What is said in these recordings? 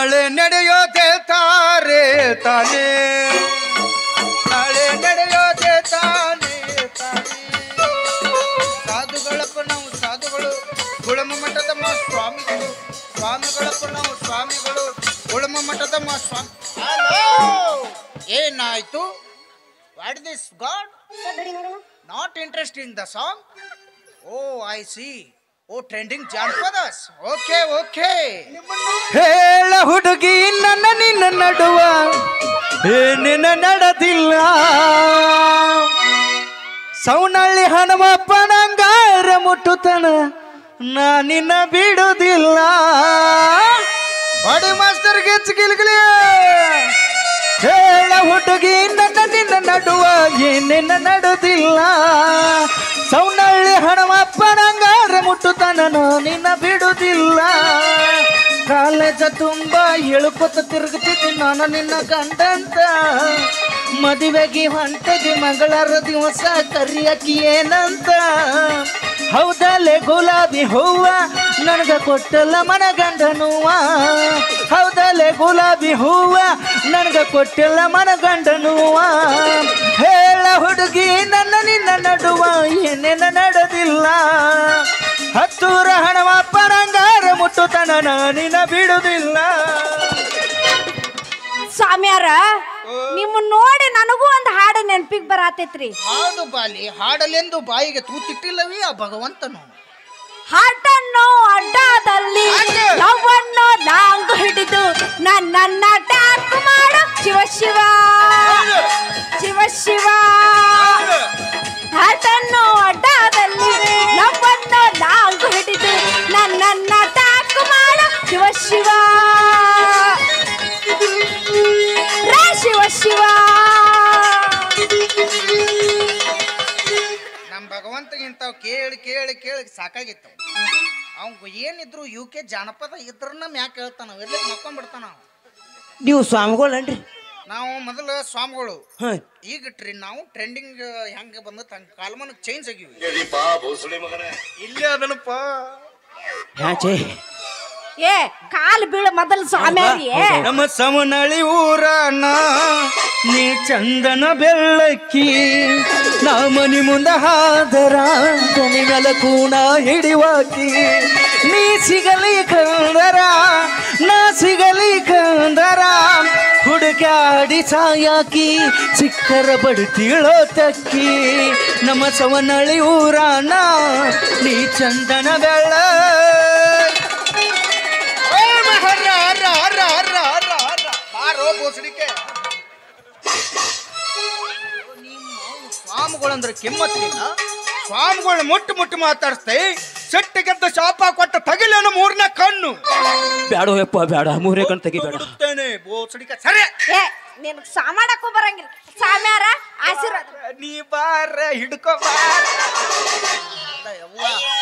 ನಾಳೆ ನಡೆಯೋದೆ ತಾರೆ ತಾನೇ ನಾಳೆ ನಡೆಯೋದೆ ತಾನೇ ತಾನೇ ಸಾಧುಗಳಪ್ಪ ನಾವು ಸಾಧುಗಳು ಗುಳಮ ಮಠದ ಮಾ ಸ್ವಾಮಿಗಳು ಸ್ವಾಮಿಗಳಪ್ಪ ನಾವು ಸ್ವಾಮಿಗಳು ಗುಳಮ ಮಠದ ಮಾ ಸ್ವಾಮಿ ಹಲೋ ಏನಾಯ್ತು what this god not interest in the song oh I see oh trending ಜಾನ್ಪದಸ್ ಓಕೆ ಓಕೆ ಹೇಳ ಹುಡುಗಿ ನನ್ನ ನಿನ್ನ ನಡುವ ಏನಿನ ನಡೆದಿಲ್ಲ ಸೌನಳ್ಳಿ ಹನುಮಪ್ಪನಂಗಾರ ಮುಟ್ಟುತನ ನಾ ನಿನ್ನ ಬಿಡುದಿಲ್ಲ ಬಡಿ ಮಾಸ್ತರ್ ಗೆಚ್ಚ ಗಿಲ್ಗಿಲಿ ಹೇಳ ಹುಡುಗಿ ನನ್ನ ನಿನ್ನ ನಡುವ ಏನಿನ ನಡುದಿಲ್ಲ ಸೌನಳ್ಳಿ ಹಣಮಪ್ಪನಂಗಾರ ಮುಟ್ಟುತನ ನಾ ನಿನ್ನ ಬಿಡುದಿಲ್ಲ ಕಾಲೇಜ ತುಂಬ ಎಳುಕೊತ ತಿರುಗುತ್ತಿದ್ದಿ ನಾನು ನಿನ್ನ ಗಂಡಂತ ಮದುವೆಗೆ ಹೊಂಟದಿ ಮಂಗಳಾರ ದಿವಸ ಕರಿಯಕಿ ಏನಂತ ಹೌದಲ್ಲೇ ಗುಲಾಬಿ ಹೂವ ನನಗ ಕೊಟ್ಟಲ್ಲ ಮನ ಗಂಡನುವ ಹೌದಲ್ಲೇ ಗುಲಾಬಿ ಹೂವ ನನಗ ಕೊಟ್ಟಿಲ್ಲ ಮನ ಗಂಡನುವ ಹೇಳ ಹುಡುಗಿ ನನ್ನ ನಿನ್ನ ನಡುವ ಏನೇನ ನಡೆದಿಲ್ಲ ಹತ್ತೂರ ಹಣವ ಪರಂಗಾರ ಮುಟ್ಟುತನ ನಿನ್ನ ಬಿಡುದಿಲ್ಲ ಸ್ವಾಮಿಯಾರ ನಿಮ್ಮ ನೋಡಿ ನನಗೂ ಒಂದು ಹಾಡು ನೆನ್ಪಿಗೆ ಬರಾತೈತ್ರಿ ಹಾಡು ಬಾಲಿ ಹಾಡಲೆಂದು ಬಾಯಿಗೆ ತೂತಿಟ್ಟಿಲ್ಲವೇ ಆ ಭಗವಂತನು ಹಾಟನ್ನು ಅಡ್ಡದಲ್ಲಿ ಹಾಗೆ. ಲವ್ವನ್ನು ಲಾಂಗು ಹಿಡಿದು ನನ್ನ ಟ್ಯಾಕ್ ಮಾಡು ಶಿವ ಶಿವ ಶಿವ ಶಿವ ಹಾಟನ್ನು ಅಡ್ಡದಲ್ಲಿ ಲವ್ವನ್ನು ಲಾಂಗು ಹಿಡಿದು ನನ್ನ ಟ್ಯಾಕ್ ಮಾಡು ಶಿವ ಶಿವ ರೇ ಶಿವ ಶಿವ ನಮ್ಮ ಭಗವಂತ ಇಂಥವು ಕೇಳಿ ಕೇಳಿ ಕೇಳಿ ಸಾಕಾಗಿತ್ತು ಅವ್ಗ ಏನಿದ್ರು ಯು ಕೆ ಜಾನಪದ ಇದ್ರನ್ನ ಮ್ಯಾಕ್ ಹೇಳ್ತಾನ ಎಲ್ಲ ಮಕ್ಕೊಂಡ್ಬಿಡ್ತಾನ ಅವ. ನೀವು ಸ್ವಾಮಿಗಳನ್ರಿ ನಾವು ಮೊದಲು ಸ್ವಾಮಿಗಳು ಹಾಂ ಈಗ ಟ್ರಿ ನಾವು ಟ್ರೆಂಡಿಂಗ್ ಹೆಂಗ ಬಂದತ್ ಹಂಗ ಕಾಲಮಾನಕ್ಕೆ ಚೇಂಜ್ ಆಗಿವಿ ಇಲ್ಲೇ ಅದನಪ್ಪ ಹ್ಯಾಚೆ ಏ ಕಾಲ್ ಬೀಳ ಮೊದಲು ಸ್ವಾಮಿಯಾರಿ ನಮ್ಮ ಸಮನಳಿ ಊರನ ನೀ ಚಂದನ ಬೆಳ್ಳಕ್ಕಿ ನಾ ಮನಿ ಮುಂದ ಹಾದರ ಕೊನೆ ಮೇಲೆ ಕೂಣ ಹಿಡಿವಾಕಿ ನೀ ಸಿಗಲಿ ಕಂದರ ನಾ ಸಿಗಲಿ ಕಂದರ ಹುಡುಕಾಡಿ ಸಾಯಾಕಿ ಚಿಕ್ಕರ ಬಡ್ತಿಳೋ ತಕ್ಕಿ ನಮ್ಮ ಸವನಳಿ ಊರನ ನೀ ಚಂದನ ಬೆಳ್ಳ ಸ್ವಾಮಿಗಳಂದ್ರೆ ಕೆಮ್ಮತ್ತಿಲ್ಲ ಸ್ವಾಮಿಗಳು ಮುಟ್ಟು ಮುಟ್ಟು ಮಾತಾಡಿಸ್ತೇ ಸೆಟ್ಟಿಗೆದ್ದ ಶಾಪ ಕೊಟ್ಟ ತಗಿಲೇನು ಮೂರನೇ ಕಣ್ಣು ಬ್ಯಾಡ ಯಪ್ಪ ಬ್ಯಾಡ ಮೂರೇ ಕಣ್ ತೆಗಿಬೇಡ ಬಿಡುತ್ತೇನೆ ಬೋಸಡಿಕೆ ಸರಿ ಏ ನಿನಗ್ ಸಾಮಾಡಕ್ಕೂ ಬರಂಗಿಲ್ಲ ಸ್ವಾಮಿಯಾರ ಆಶೀರ್ವಾದ ನೀ ಬಾರ ಹಿಡ್ಕೋ ಬಾರ ಯವ್ವ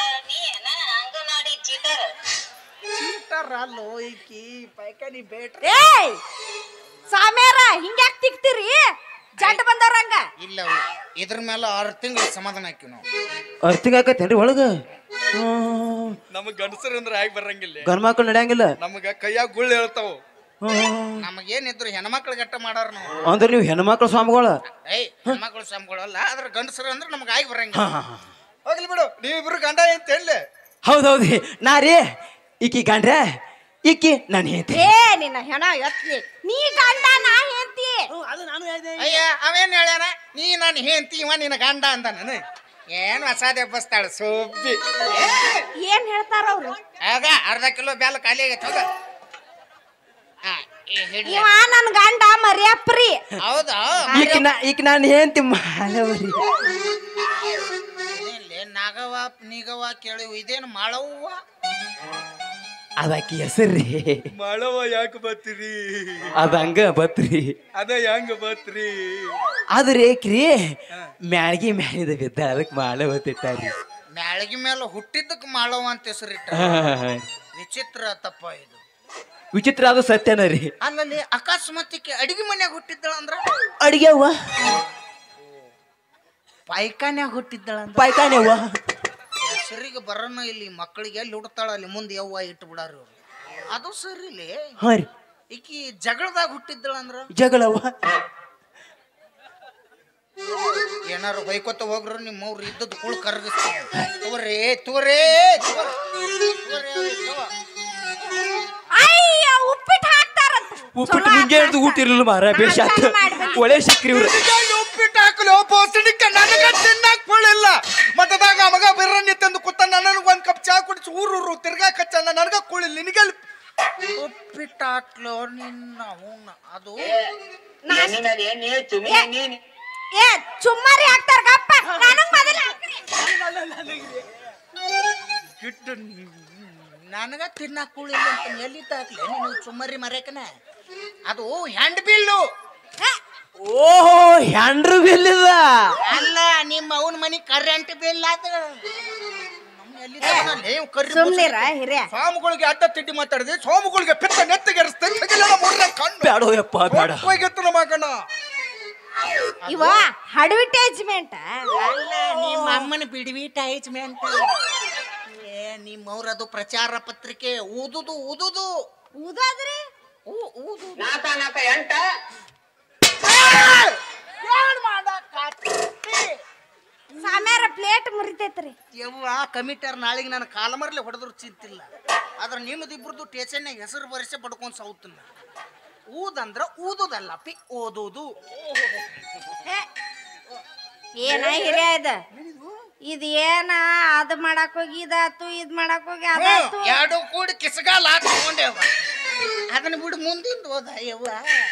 ಚೀಟರ್ ಅಲ್ಲೋ ಈಕಿ ಪೈಕಾನಿ ಬೇಟ್ರ ಏಯ್ ಸ್ವಾಮಿಯಾರ ಹಿಂಗ್ಯಾಕ್ ತಿಕ್ತಿರಿ ಜಂಟ ಬಂದವ್ರಂಗ ಇಲ್ಲ ಇದ್ರ ಮೇಲೆ ಆರು ತಿಂಗಳು ಸಮಾಧಾನ ಹಾಕಿವಿ ನಾವು ಅರ್ತಿಂಗ್ ಆಕತ್ತೇನ್ರಿ ಒಳಗ ನಮಗ್ ಗಂಡಸರು ಅಂದ್ರೆ ಆಗಿ ಬರಂಗಿಲ್ಲ ಗಂಡ್ ಮಕ್ಳು ನಡೆಯಂಗಿಲ್ಲ ನಮಗ ಕೈಯಾಗ ಗುಳ್ಳು ಹೇಳ್ತಾವ ಹ್ಮ್. ನಮಗೇನಿದ್ರು ಹೆಣ್ಮಕ್ಳು ಗಟ್ಟ ಮಾಡಾರ ನಾವು ಅಂದ್ರೆ ನೀವು ಹೆಣ್ಮಕ್ಳು ಸ್ವಾಮಿಗಳ ಏಯ್ ಹೆಣ್ಮಕ್ಳು ಸಂಬಳಲ್ಲ ಆದ್ರೆ ಗಂಡಸರು ಅಂದ್ರೆ ನಮ್ಗೆ ಆಗಿ ಬರಂಗಿಲ್ಲ ಹೋಗ್ಲಿ ಬಿಡು ನೀವಿಬ್ರು ಗಂಡ ಅಂತ ಹೇಳಿ ಹೌದೌದಿ ನಾ ರೀ ಈಕಿ ಗಂಡ್ರೆ ಈಕಿ ನಾನು ಹೇಳ್ತಿ ಏ ನಿನ್ನ ಹೆಣ ಎತ್ಲಿ ನೀ ಗಂಡ ನಾ ಹೆಂಡ್ತಿ ಅಯ್ಯ ಅವೇನ್ ಹೇಳ್ಯಾನ ನೀ ನಾನು ಹೆಂಡ್ತಿ ಇವ ನಿನ್ನ ಗಂಡ ಅಂದ ನಾನು ಏನು ಹೊಸಾದೆ ಬಸ್ತಾಳ ಸೊಬ್ಬಿ ಏನ್ ಹೇಳ್ತಾರ ಅವ್ರು ಆಗ ಅರ್ಧ ಕಿಲೋ ಬ್ಯಾಲ ಖಾಲಿ ಆಗೈತೆ ಹೋಗ ಆ, ಈ ಹಿಡ್ಲಿ. ಇವ ನನ್ ಗಂಡ ಮರ್ಯಾಪ್ರಿ ಹೌದಾ ಈಕಿ ನಾ ಈಕಿ ನಾನು ಹೇಳ್ತಿ ಮಾಲವರಿ ಇದೇನ್ಲೆ ನಾಗವ ನೀಗವ ಕೇಳಿವು ಇದೇನು ಮಾಡವ್ವ ಅದಾಕಿ ಹೆಸರ್ರಿ ಮಾಡವ ಯಾಕೆ ಬತ್ತೀರಿ ಅದ ಹಂಗ ಬತ್ರಿ ಅದ ಹೆಂಗ ಬತ್ರಿ ಅದ್ರ ಏಕ್ರಿ ಮ್ಯಾಳ್ಗಿ ಮ್ಯಾಲಿದ ಬಿದ್ದ ಅದಕ್ಕೆ ಮಾಲವತ್ತಿಟ್ಟಾರಿ ಮ್ಯಾಳಗಿ ಮೇಲೆ ಹುಟ್ಟಿದ್ದಕ್ಕೆ ಮಾಡವ ಅಂತ ಹೆಸರಿಟ್ಟ ವಿಚಿತ್ರ ತಪ್ಪ ಇದು ವಿಚಿತ್ರ ಅದು ಸತ್ಯನ ರೀ ಅಲ್ಲಲ್ಲಿ ಅಕಸ್ಮಾತಿಕೆ ಅಡಿಗೆ ಮನ್ಯಾಗ ಹುಟ್ಟಿದ್ದಳ ಅಂದ್ರ ಅಡಿಗೆ ಅವ್ವ ಪಾಯ್ಕಾನ್ಯಾಗ ಹುಟ್ಟಿದ್ದಳ ಅಂದ್ರ ಪಾಯ್ಕಾನೆ ಅವ್ವ ಹೆಸರಿಗೆ ಬರೋಣ ಇಲ್ಲಿ ಮಕ್ಕಳಿಗೆ ಎಲ್ಲಿ ಹುಡ್ತಾಳ ಅಲ್ಲಿ ಮುಂದೆ ಯವ್ವ ಇಟ್ಟು ಬಿಡಾರ ಇವ್ರು ಅದು ಸರಿಲಿ ಹಾ ರೀ ಈಕಿ ಜಗಳದಾಗ ಹುಟ್ಟಿದ್ದಳ ಅಂದ್ರ ಜಗಳವ ಏನಾರು ಬೈಕೋತ ಹೋಗ್ರು ನಿಮ್ಮ ಅವ್ರು ಇದ್ದದ್ದು ಕುಳ್ ಕರಗಿಸ್ತಾರೆ ತಗೋರಿ ತಗೋರಿ ಅಯ್ಯ ಉಪ್ಪಿಟ್ಟು ಹಾಕ್ತಾರಂತ ಉಪ್ಪಿಟ್ಟು ಮುಂಜೆ ಹಿಡಿದು ಊಟ ಇರ್ಲಿಲ್ಲ ಮಾರ ಬೇಷ ಆತ ಒಳ್ಳೆ ಸಿಕ್ಕ್ರಿ ಇವ್ರು ಉಪ್ಪಿಟ್ಟು ಹಾಕಲು ಬೋಸಡಿಕ ನನಗ ತಿನ್ನಕ್ ಕೊಳಿಲ್ಲ ಮತದಾಗ ಮಗ ಬಿರ್ರನ್ನಿ ತಂದು ಕೂತ ನನಗೆ ಒಂದ್ ಕಪ್ ಚಾ ಕುಡಿಸಿ ಊರೂರು ತಿರ್ಗಾಕ ಚಂದ ನನಗ ಕುಳಿಲ್ಲ ನಿನಗೆ ಉಪ್ಪಿಟ್ಟು ಹಾಕ್ಲೋ ನಿನ್ನ ಅವ್ನ ಅದು ಏ ಚುಮ್ಮಾರಿ ಹಾಕ್ತಾರ ಗಪ್ಪ ನನಗ್ ಮೊದಲ ಹಾಕ್ರಿ. ಗಿಡ್ಡ ನನಗ ತಿನ್ನಕ್ ಕುಳಿಲ್ಲ ಅಂತ ಎಲ್ಲಿದ್ದ ಹಾಕ್ಲಿ ನೀನು ಸುಮ್ಮರಿ ಮರ್ಯಾಕನ ಅದು ಹ್ಯಾಂಡ್ ಬಿಲ್ಲು ಏ, ಓಹೋ ಹ್ಯಾಂಡ್ರು ಬಿಲ್ಲಿದ ಅಲ್ಲ ನಿಮ್ಮ ಅವನ ಮನಿ ಕರೆಂಟ್ ಬಿಲ್ ಅದು ನಮ್ಮ ಎಲ್ಲಿದ್ದ ಅವನಲ್ಲಿ ಕರ್ರಿ ಸುಮ್ನಿರ ಹಿರಿಯ ಸ್ವಾಮಿಗಳಿಗೆ ಅಡ್ಡ ತಿಡ್ಡಿ ಮಾತಾಡಿದೆ ಸ್ವಾಮಿಗಳಿಗೆ ಪಿತ್ತ ನೆತ್ತಿಗೆರಿಸ್ತೇನೆ ಕಣ್ಣು ಬೇಡ ಯಪ್ಪ ಬೇಡ ಹೋಗಿತ್ತು ಮಗನ ಇವ ಅಡ್ವರ್ಟೈಸ್ಮೆಂಟ್ ಅಲ್ಲ ನಿಮ್ಮ ಅಮ್ಮನ ಬಿಡ್ವಿಟೈಸ್ಮೆಂಟ್ ಏ ನಿಮ್ಮವ್ರ ಅದು ಪ್ರಚಾರ ಪತ್ರಿಕೆ ಊದುದು ಊದುದು ಊದಾದ್ರಿ ಊ- ಊದುದು ಸಾಮ್ಯಾರ ಪ್ಲೇಟ್ ಮುರಿತೈತ್ರಿ ಯವ್ವ ಕಮಿಟರ್ ನಾಳೆಗೆ ನಾನು ಕಾಲಮರ್ಲೆ ಹೊಡೆದ್ರು ಚಿಂತಿಲ್ಲ ಆದ್ರೆ ನಿನ್ನದು ಇಬ್ರದ್ದು ಟೇಷನ್ನಾಗ ಹೆಸರು ಬರೆಸಿ ಬಡ್ಕೊಂಡು ಸೌತನ್ನ ಊದಂದ್ರ ಊದುದಲ್ಲ ಪಿ ಓದುದು ಏ, ಏನ ಹಿರಿಯ ಇದ ಇದ್ ಏನ ಅದ್ ಮಾಡಕ್ ಹೋಗಿ ಇದಾತು ಇದ್ ಮಾಡಕ್ ಹೋಗಿ ಅದಾತು ಎರಡು ಕೂಡಿ ಕಿಸಗಾಲ ಹಾಕೊಂಡೇವ ಅದನ್ನ ಬಿಡು ಮುಂದಿಂದ ಹೋದ ಯವ್ವ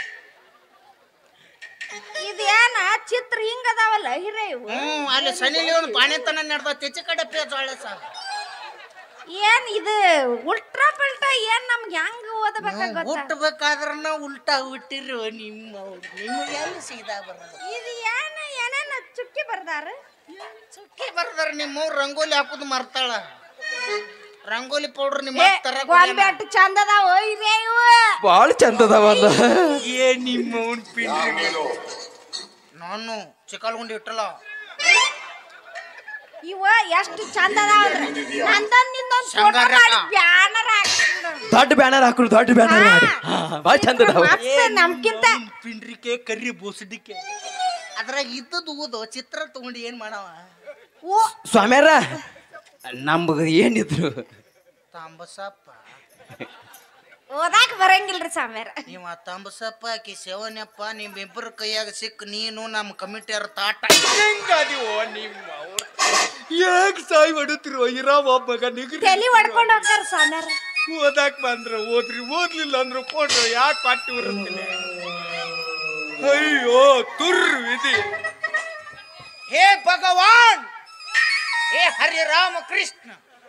ಇದ್ ಏನ ಚಿತ್ರ ಹಿಂಗ ಅದಾವಲ್ಲ ಹಿರಿಯ ಇವು ಹ್ಮ್ ಅಲ್ಲಿ ಸನಿ ಲಿಯೋನ್ ಬಾಣೆತನ ನಡೆದ ತೆಚ್ಚ ಕಡೆ ಪೇಜ್ ಒಳ್ಳೆ ಸಾಲ ಏನ್ ಇದು ಉಲ್ಟ್ರಾ ಪಲ್ಟಾ ಏನ್ ನಮ್ಗೆ ಹೆಂಗ್ ಓದಬೇಕಾಗ ಹುಟ್ಟಬೇಕಾದ್ರನ ಉಲ್ಟಾ ಹುಟ್ಟಿರು ನಿಮ್ಮ ನಿಮ್ಗೆ ಎಲ್ಲಿ ಸೀದಾ ಬರೋದು ಇದು ಏನ ಏನೇನ ಚುಕ್ಕಿ ಬರ್ದಾರ ಚುಕ್ಕಿ ಬರ್ದಾರ ನಿಮ್ಮವ್ರು ರಂಗೋಲಿ ಹಾಕುದು ಮರ್ತಾಳ ರಂಗೋಲಿ ಪೌಡರ್ ನಿಮ್ಮ ಏ, ತರ ಗೊಂಬೆ ಅಟ್ಟು ಚಂದ ಅದಾವ ಹಿರಿಯ ಇವು ಬಾಳ ಚಂದ ಅದಾವಲ್ಲ ಏ ನಿಮ್ಮ ಪಿಂಡ್ರಿ ನಾನು ಚಿಕ್ಕಲ್ಗುಂಡಿ ಇಟ್ಟಲ್ಲ ಇವ ಎಷ್ಟು ಚಂದ ಅದಾವ್ರಿ ನಂದೊಂದ್ ನಿಂದೊಂದ್ ಫೋಟೋ ಶಂಗಾರ ಮಾಡಿ ಅಕ್ಕ. ಬ್ಯಾನರ್ ಹಾಕ್ಬಿಡು. ದೊಡ್ಡ ಬ್ಯಾನರ್ ಹಾಕಳು ದೊಡ್ಡ ಬ್ಯಾನರ್ ಮಾಡಿ ಹಾ, ಬಾಳ ಚಂದ ಅದಾವ ಮಸ್ತ್ ನಮ್ಕಿಂತ ಪಿಂಡ್ರಿಕೆ ಕರಿ ಬೋಸಡಿಕೆ ಅದ್ರಾಗ ಇದ್ದದ್ದು ಊದು ಚಿತ್ರ ತಗೊಂಡು ಏನ್ ಮಾಡವ ಓ ಸ್ವಾಮ್ಯಾರ ನಮ್ಗ ಏನಿದ್ರು ತಾಂಬಸಪ್ಪ ಓದಾಕ್ ಬರಂಗಿಲ್ರಿ ಸಾಮ್ಯಾರ ನೀವ ತಂಬಸಪ್ಪ ಆಕಿ ಸೇವನೆಪ್ಪ ನಿಮ್ಮಿಬ್ಬರ ಕೈಯಾಗ ಸಿಕ್ಕ ನೀನು ನಮ್ಮ ಕಮಿಟಿಯರ್ ತಾಟ ಹೆಂಗದಿವೋ ನಿಮ್ಮ ಯಾಕೆ ಸಾಯಿ ಹೊಡುತ್ತಿರೋ ಇರಾಮ ಮಗ ನಿಗ್ರಿ ತಲಿ ಹೊಡ್ಕೊಂಡ್ ಹೋಗ್ತಾರ ಸಾಮ್ಯಾರ ಓದಾಕ್ ಬಂದ್ರ ಓದ್ರಿ ಓದ್ಲಿಲ್ಲ ಅಂದ್ರ ಕೊಡ್ರಿ ಯಾಕೆ ಪಾಟಿ ಬರುತ್ತಿಲ್ಲ ಅಯ್ಯೋ ತುರ್ ವಿಧಿ ಹೇ ಭಗವಾನ್ ಹೇ ಹರಿ ರಾಮ ಕೃಷ್ಣ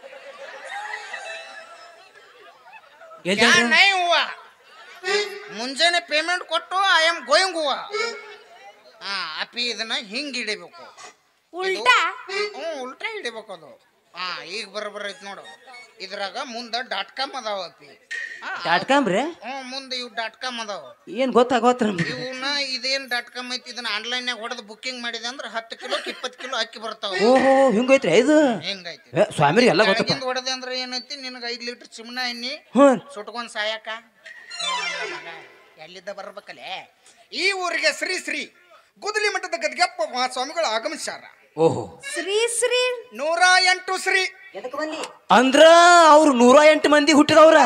ಯಾ ನೈ ಹೂವ ಮುಂಜಾನೆ ಪೇಮೆಂಟ್ ಕೊಟ್ಟು ಐ ಆಮ್ ಗೋಯಿಂಗ್ ಹೂವ ಹಾ ಅಪ್ಪಿ ಇದನ್ನ ಹಿಂಗ್ ಹಿಡಿಬೇಕು ಉಲ್ಟಾ ಹ್ಞೂ ಉಲ್ಟಾ ಹಿಡಿಬೇಕು ಅದು ಹಾ ಈಗ ಬರೋಬ್ಬರ ಐತಿ ನೋಡು ಇದ್ರಾಗ ಮುಂದ ಡಾಟ್ ಕಾಮ್ ಅದಾವ ಅಪ್ಪಿ ಹಾ, ಡಾಟ್ ಕಾಮ್ ರೀ ಹ್ಞೂ ಮುಂದೆ ಇವು ಡಾಟ್ ಕಾಮ್ ಅದಾವ ಏನ್ ಗೊತ್ತಾಗೋತ್ರ ನಮ್ಗೆ ಇವನ್ನ ಇದೇನ್ ಡಾಟ್ ಕಾಮ್ ಐತಿ ಇದನ್ನ ಆನ್ಲೈನ್ಯಾಗ ಹೊಡೆದು ಬುಕ್ಕಿಂಗ್ ಮಾಡಿದೆ ಅಂದ್ರೆ ಹತ್ತು ಕಿಲೋ ಇಪ್ಪತ್ತು ಕಿಲೋ ಅಕ್ಕಿ ಬರ್ತಾವ ಓಹೋ ಹಿಂಗೈತ್ರಿ ಇದು ಹೆಂಗೈತಿ ಏ, ಸ್ವಾಮಿರಿ ಎಲ್ಲ ಗೊತ್ತಪ್ಪ ಕೆಳಗಿಂದ ಹೊಡೆದೆ ಅಂದ್ರೆ ಏನೈತಿ ನಿನಗೆ ಐದು ಲೀಟರ್ ಚಿಮ್ನ ಎಣ್ಣಿ ಹ್ಞೂ ಸುಟ್ಕೊಂಡ್ ಸಾಯಕ ಎಲ್ಲಿದ್ದ ಬರ್ಬೇಕಲ್ಲೇ ಈ ಊರಿಗೆ ಶ್ರೀ ಶ್ರೀ ಗುದಲಿ ಮಠದ ಗದ್ಗೆಪ್ಪ ಮಹಾಸ್ವಾಮಿಗಳು ಆಗಮಿಸ್ಯಾರ ಓಹೋ ಶ್ರೀ ಶ್ರೀ ನೂರ ಎಂಟು ಶ್ರೀ ಅಂದ್ರ ಅವ್ರು ನೂರ ಎಂಟು ಮಂದಿ ಹುಟ್ಟಿದವ್ರ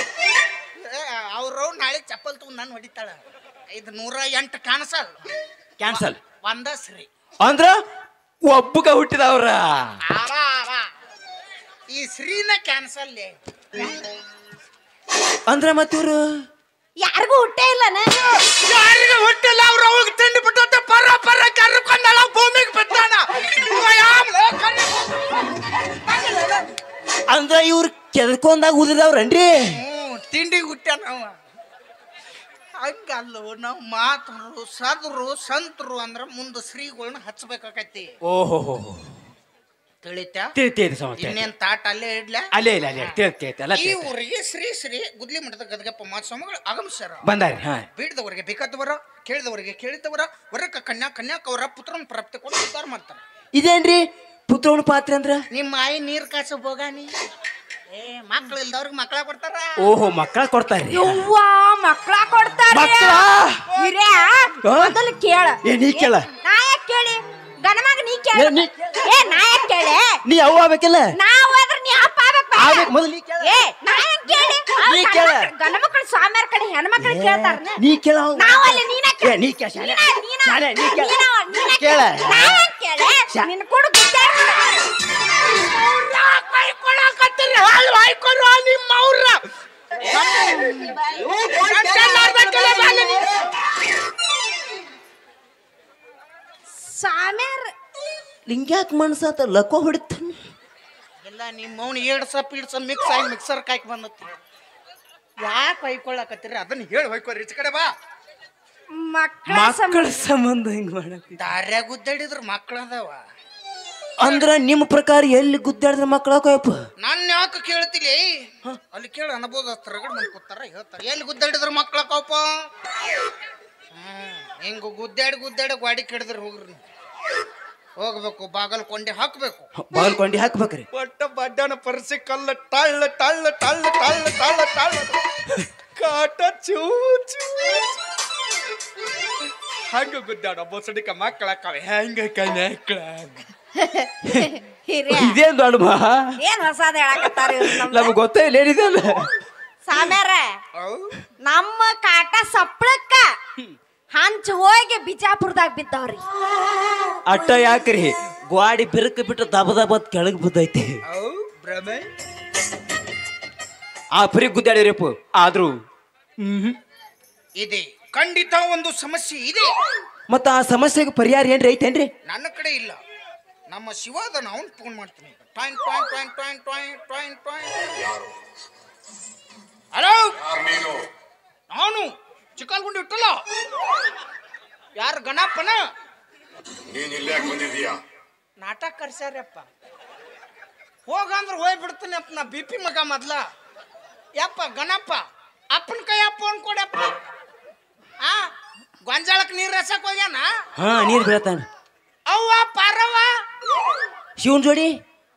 ಅವರು ನಾಳೆ ಚಪ್ಪಲ್ ತಗೊಂಡು ನಾನು ಹೊಡಿತಾಳ ಇದು ನೂರ ಎಂಟು ಕಾಣಿಸಲ್ಲ ಕ್ಯಾನ್ಸಲ್ ಒಂದ ಶ್ರೀ ಅಂದ್ರ ಒಬ್ಬಗ ಹುಟ್ಟಿದವ್ರ ಆರ ಆರ ಈ ಶ್ರೀನ ಕ್ಯಾನ್ಸಲ್ ಅಂದ್ರ ಮತ್ತಿವ್ರು ಯಾರಿಗೂ ಹುಟ್ಟೇ ಇಲ್ಲನ ಯಾರಿಗೂ ಹುಟ್ಟಿಲ್ಲ ಅವ್ರು ಅವಾಗ ತಿಂಡಿ ಬಿಟ್ಟು ಪರ ಪರ ಕರ್ಕೊಂಡಳ ಭೂಮಿಗೆ ಬಿದ್ದಾನ ಅಂದ್ರ ಇವ್ರು ಕೆದಕೊಂದಾಗ ಉದಿದವ್ರನ್ರಿ ಹ್ಞೂ ತಿಂಡಿ ಹುಟ್ಟ್ಯಾನ ಅವ ಹಂಗಲ್ಲೋ ನಾವು ಮಾತರು ಸದ್ರು ಸಂತರು ಅಂದ್ರ ಮುಂದೆ ಶ್ರೀಗಳನ್ನ ಹಚ್ಬೇಕಾಕೈತಿ ಓಹೋ ತಿಳಿತಾ ತಿಳಿತೈತಿ ಸಮಸ್ಯೆ ಇನ್ನೇನ್ ತಾಟ ಅಲ್ಲೇ ಇಡ್ಲ ಅಲ್ಲೇ ಇಲ್ಲ ಅಲ್ಲೇ ತಿಳಿತೈತಿ ಎಲ್ಲ ಈ ತಿಳಿತೈತಿ. ಊರಿಗೆ ಶ್ರೀ ಶ್ರೀ ಗುದ್ಲಿ ಮಠದ ಗದಗಪ್ಪ ಮಾಸ್ವಾಮಿಗಳು ಆಗಮಿಸ್ಯಾರ ಬಂದಾರಿ ಹಾ ಬೇಡದವರಿಗೆ ಬೇಕಾದವರ ಕೇಳಿದವರಿಗೆ ಕೇಳಿದವರ ವರಕ ಕನ್ಯಾ ಕನ್ಯಾಕವರ ಪುತ್ರನ ಪ್ರಾಪ್ತಿ ಕೊಟ್ಟು ಉದ್ಧಾರ ಮಾಡ್ತಾರೆ ಇದೇನ್ರಿ ಪುತ್ರವನ ಪಾತ್ರೆ ಅಂದ್ರ ನಿಮ್ಮ ಆಯಿ ನೀರ್ ಕಾಸು ಬೋಗಾನಿ ಏ ಮಕ್ಳು ಇಲ್ದವ್ರಿಗೆ ಮಕ್ಳ ಕೊಡ್ತಾರ ಓಹೋ ಮಕ್ಕಳ ಕೊಡ್ತಾರ್ರಿ ಯವ್ವಾ ಮಕ್ಳ ಕೊಡ್ತಾರ ಮಕ್ಳ? ಹಿರಿಯ ಆ? ಮೊದಲು ಕೇಳ ಏ ನೀ ಕೇಳ ನಾ ಯಾಕ್ ಕೇಳಿ ಗಣಮಗ ನೀ ಕೇಳ ಏ, ನೀ- ಏ ನಾ ಯಾಕ್ ಕೇಳಿ ನೀ ಅವ್ವ ಆಗ್ಬೇಕಿಲ್ಲ ನಾವ್ ಆದ್ರ ನೀ ಅಪ್ಪ ಆಗ್ಬೇಕು ಬಾ. ಆಗ್ಬೇಕು, ಮೊದಲು ನೀ ಕೇಳ. ಏ ನಾ ಯಾಕ್ ಕೇಳಿ ನೀ ಕೇಳ. ಗಂಡ ಮಕ್ಕಳು ಸ್ವಾಮಿಯರ ಕಡೆ ಹೆಣ್ಮಕ್ಳು ಕೇಳ್ತಾರ ನೀ ಕೇಳ ಅವ್ವ. ನಾವಲ್ಲಿ ನೀನ ಏ, ನೀ ಕೇಳ ಶಾಲೆ. ಶಾಲೆ, ನೀ ಕೇಳ. ಕೇಳ. ಶಾ- ನಿನ್ ಕೂಡ ಗುದ್ದಾಡ ಸ್ವಾಮ್ಯಾರ ಲಿಂಗ್ಯಾಕ್ ಮನ್ಸಾತ ಲಕೋ ಹೊಡಿತಾನ ಇಲ್ಲ ನಿಮ್ಮ ಮೌನ ಏಡ್ಸ ಪೀಡ್ಸ ಮಿಕ್ಸ್ ಆಗಿ ಮಿಕ್ಸರ್ ಕಾಯ್ಕ್ ಬಂದತಿ ಯಾಕೆ ಹೊಯ್ಕೊಳ್ಳಕತ್ತೀರಿ ಅದನ್ನ ಹೇಳಿ ಹೊಯ್ಕೊರಿ ಈಚ ಕಡೆ ಬಾ ಮಕ್ಕಳ ಮಕ್ಕಳ ಸಂಬಂಧ ಹಿಂಗ್ ಮಾಡತ್ತಿ ದಾರ್ಯಾಗ ಗುದ್ದಾಡಿದ್ರ ಮಕ್ಳು ಅದಾವ ಅಂದ್ರ ನಿಮ್ಮ ಪ್ರಕಾರ ಎಲ್ಲಿ ಗುದ್ದಾಡಿದ್ರ ಮಕ್ಕಳ ಕೊಯಪ್ಪ ನನ್ನ ಯಾಕೆ ಕೇಳ್ತಿಲಿ ಅಲ್ಲಿ ಕೇಳ ಅನ್ಬೋದು ರಗಡ್ ಮಂದಿ ಕೂತಾರ ಹೇಳ್ತಾರ ಎಲ್ಲಿ ಗುದ್ದಾಡಿದ್ರ ಮಕ್ಳ ಕೋಪ ಹ್ಮ್ ಹಿಂಗ ಗುದ್ದಾಡಿ ಗುದ್ದಾಡಿ ಗಾಡಿ ಕೆಡದ್ರ ಹೋಗ್ರಿ ನೀವು. ಹೋಗ್ಬೇಕು ಬಾಗಲ್ ಕೊಂಡಿ ಹಾಕ್ಬೇಕು ಬಾಗಲ್ ಕೊಂಡಿ ಹಾಕ್ಬೇಕ್ರಿ ಒಟ್ಟ ಬಡ್ಡನ ಪರಿಸಿ ಕಲ್ಲ ಟಳ್ಳ ಟಳ್ಳ ಟಳ್ಳ ಟಳ್ಳ ಟಳ್ಳ ಟಳ್ಳ ಕಾಟ ಚೂ ಚೂ ಹಂಗ ಗುದ್ದಾಡ ಬೊಸಡಿಕ ಮಕ್ಕಳ ಕವೆ ಹೆಂಗ ಕನ್ಯಾಕ್ಳ ಹಿರಿಯ ಇದೇನ್ ದೊಡ್ಡ ಮಾ ಏನ್ ಹೊಸದ ಹೇಳಕತ್ತಾರ ಇವ್ರು ನಮ್ದು? ನಮ್ಗೆ ಗೊತ್ತೇ ಇಲ್ಲ ಏನಿದೆಲ್ಲ ಸ್ವಾಮ್ಯಾರ ನಮ್ಮ ಕಾಟ ಸಪ್ಳಕ್ಕ ಹಂಚ ಹೋಗಿ ಬಿಜಾಪುರದಾಗ ಬಿದ್ದವ್ರಿ ಅಟ್ಟ ಯಾಕ್ರಿ ಗ್ವಾಡಿ ಬಿರುಕು ಬಿಟ್ಟು ದಬ ದಬ ಕೆಳಗ್ ಬಿದ್ದೈತಿ ಭ್ರಮೆ ಆ ಪರಿ ಗುದ್ದಾಡಿರಪ್ಪ ಆದ್ರೂ ಹ್ಮ್ ಇದೆ ಖಂಡಿತ ಒಂದು ಸಮಸ್ಯೆ ಇದೆ ಮತ್ತ ಆ ಸಮಸ್ಯೆಗೆ ಪರಿಹಾರ ಏನ್ರಿ ಐತೇನ್ರಿ ನನ್ನ ಕಡೆ ಇಲ್ಲ ನಮ್ಮ ಶಿವಾದನ ಅವನ್ ಫೋನ್ ಮಾಡ್ತೀನಿ ಟಾಯ್ ಟಾಯ್ ಟಾಯ್ ಟಾಯ್ ಟಾಯ್ ಟಾಯ್ ಟಾಯ್ ಹಲೋ ನಾನು ಚಿಕ್ಕಲ್ಗುಂಡಿ ಇಟ್ಟಲ್ಲ ಯಾರು ಗಣಪನ ನೀನ್ ಇಲ್ಲಿ ಯಾಕೆ ಬಂದಿದೀಯಾ ನಾಟಕ ಕರ್ಸ್ಯಾರಪ್ಪ ಹೋಗಂದ್ರೆ ಹೋಯ್ ಬಿಡ್ತೀನಿ ಅಪ್ಪ ನಾ ಬಿ ಪಿ ಮಗ ಮೊದ್ಲ ಯಪ್ಪ ಗಣಪ ಅಪ್ಪನ ಕೈ ಫೋನ್ ಕೊಡಪ್ಪ ಆ ಗೊಂಜಾಳಕ್ ನೀರ್ ರಸಕ್ ಹೋಗ್ಯಾನ ಹಾ ನೀರ್ ಬೀಳತಾನ ಅವ್ವ ಪಾರವ್ವ ಶಿವನ್ ಜೋಡಿ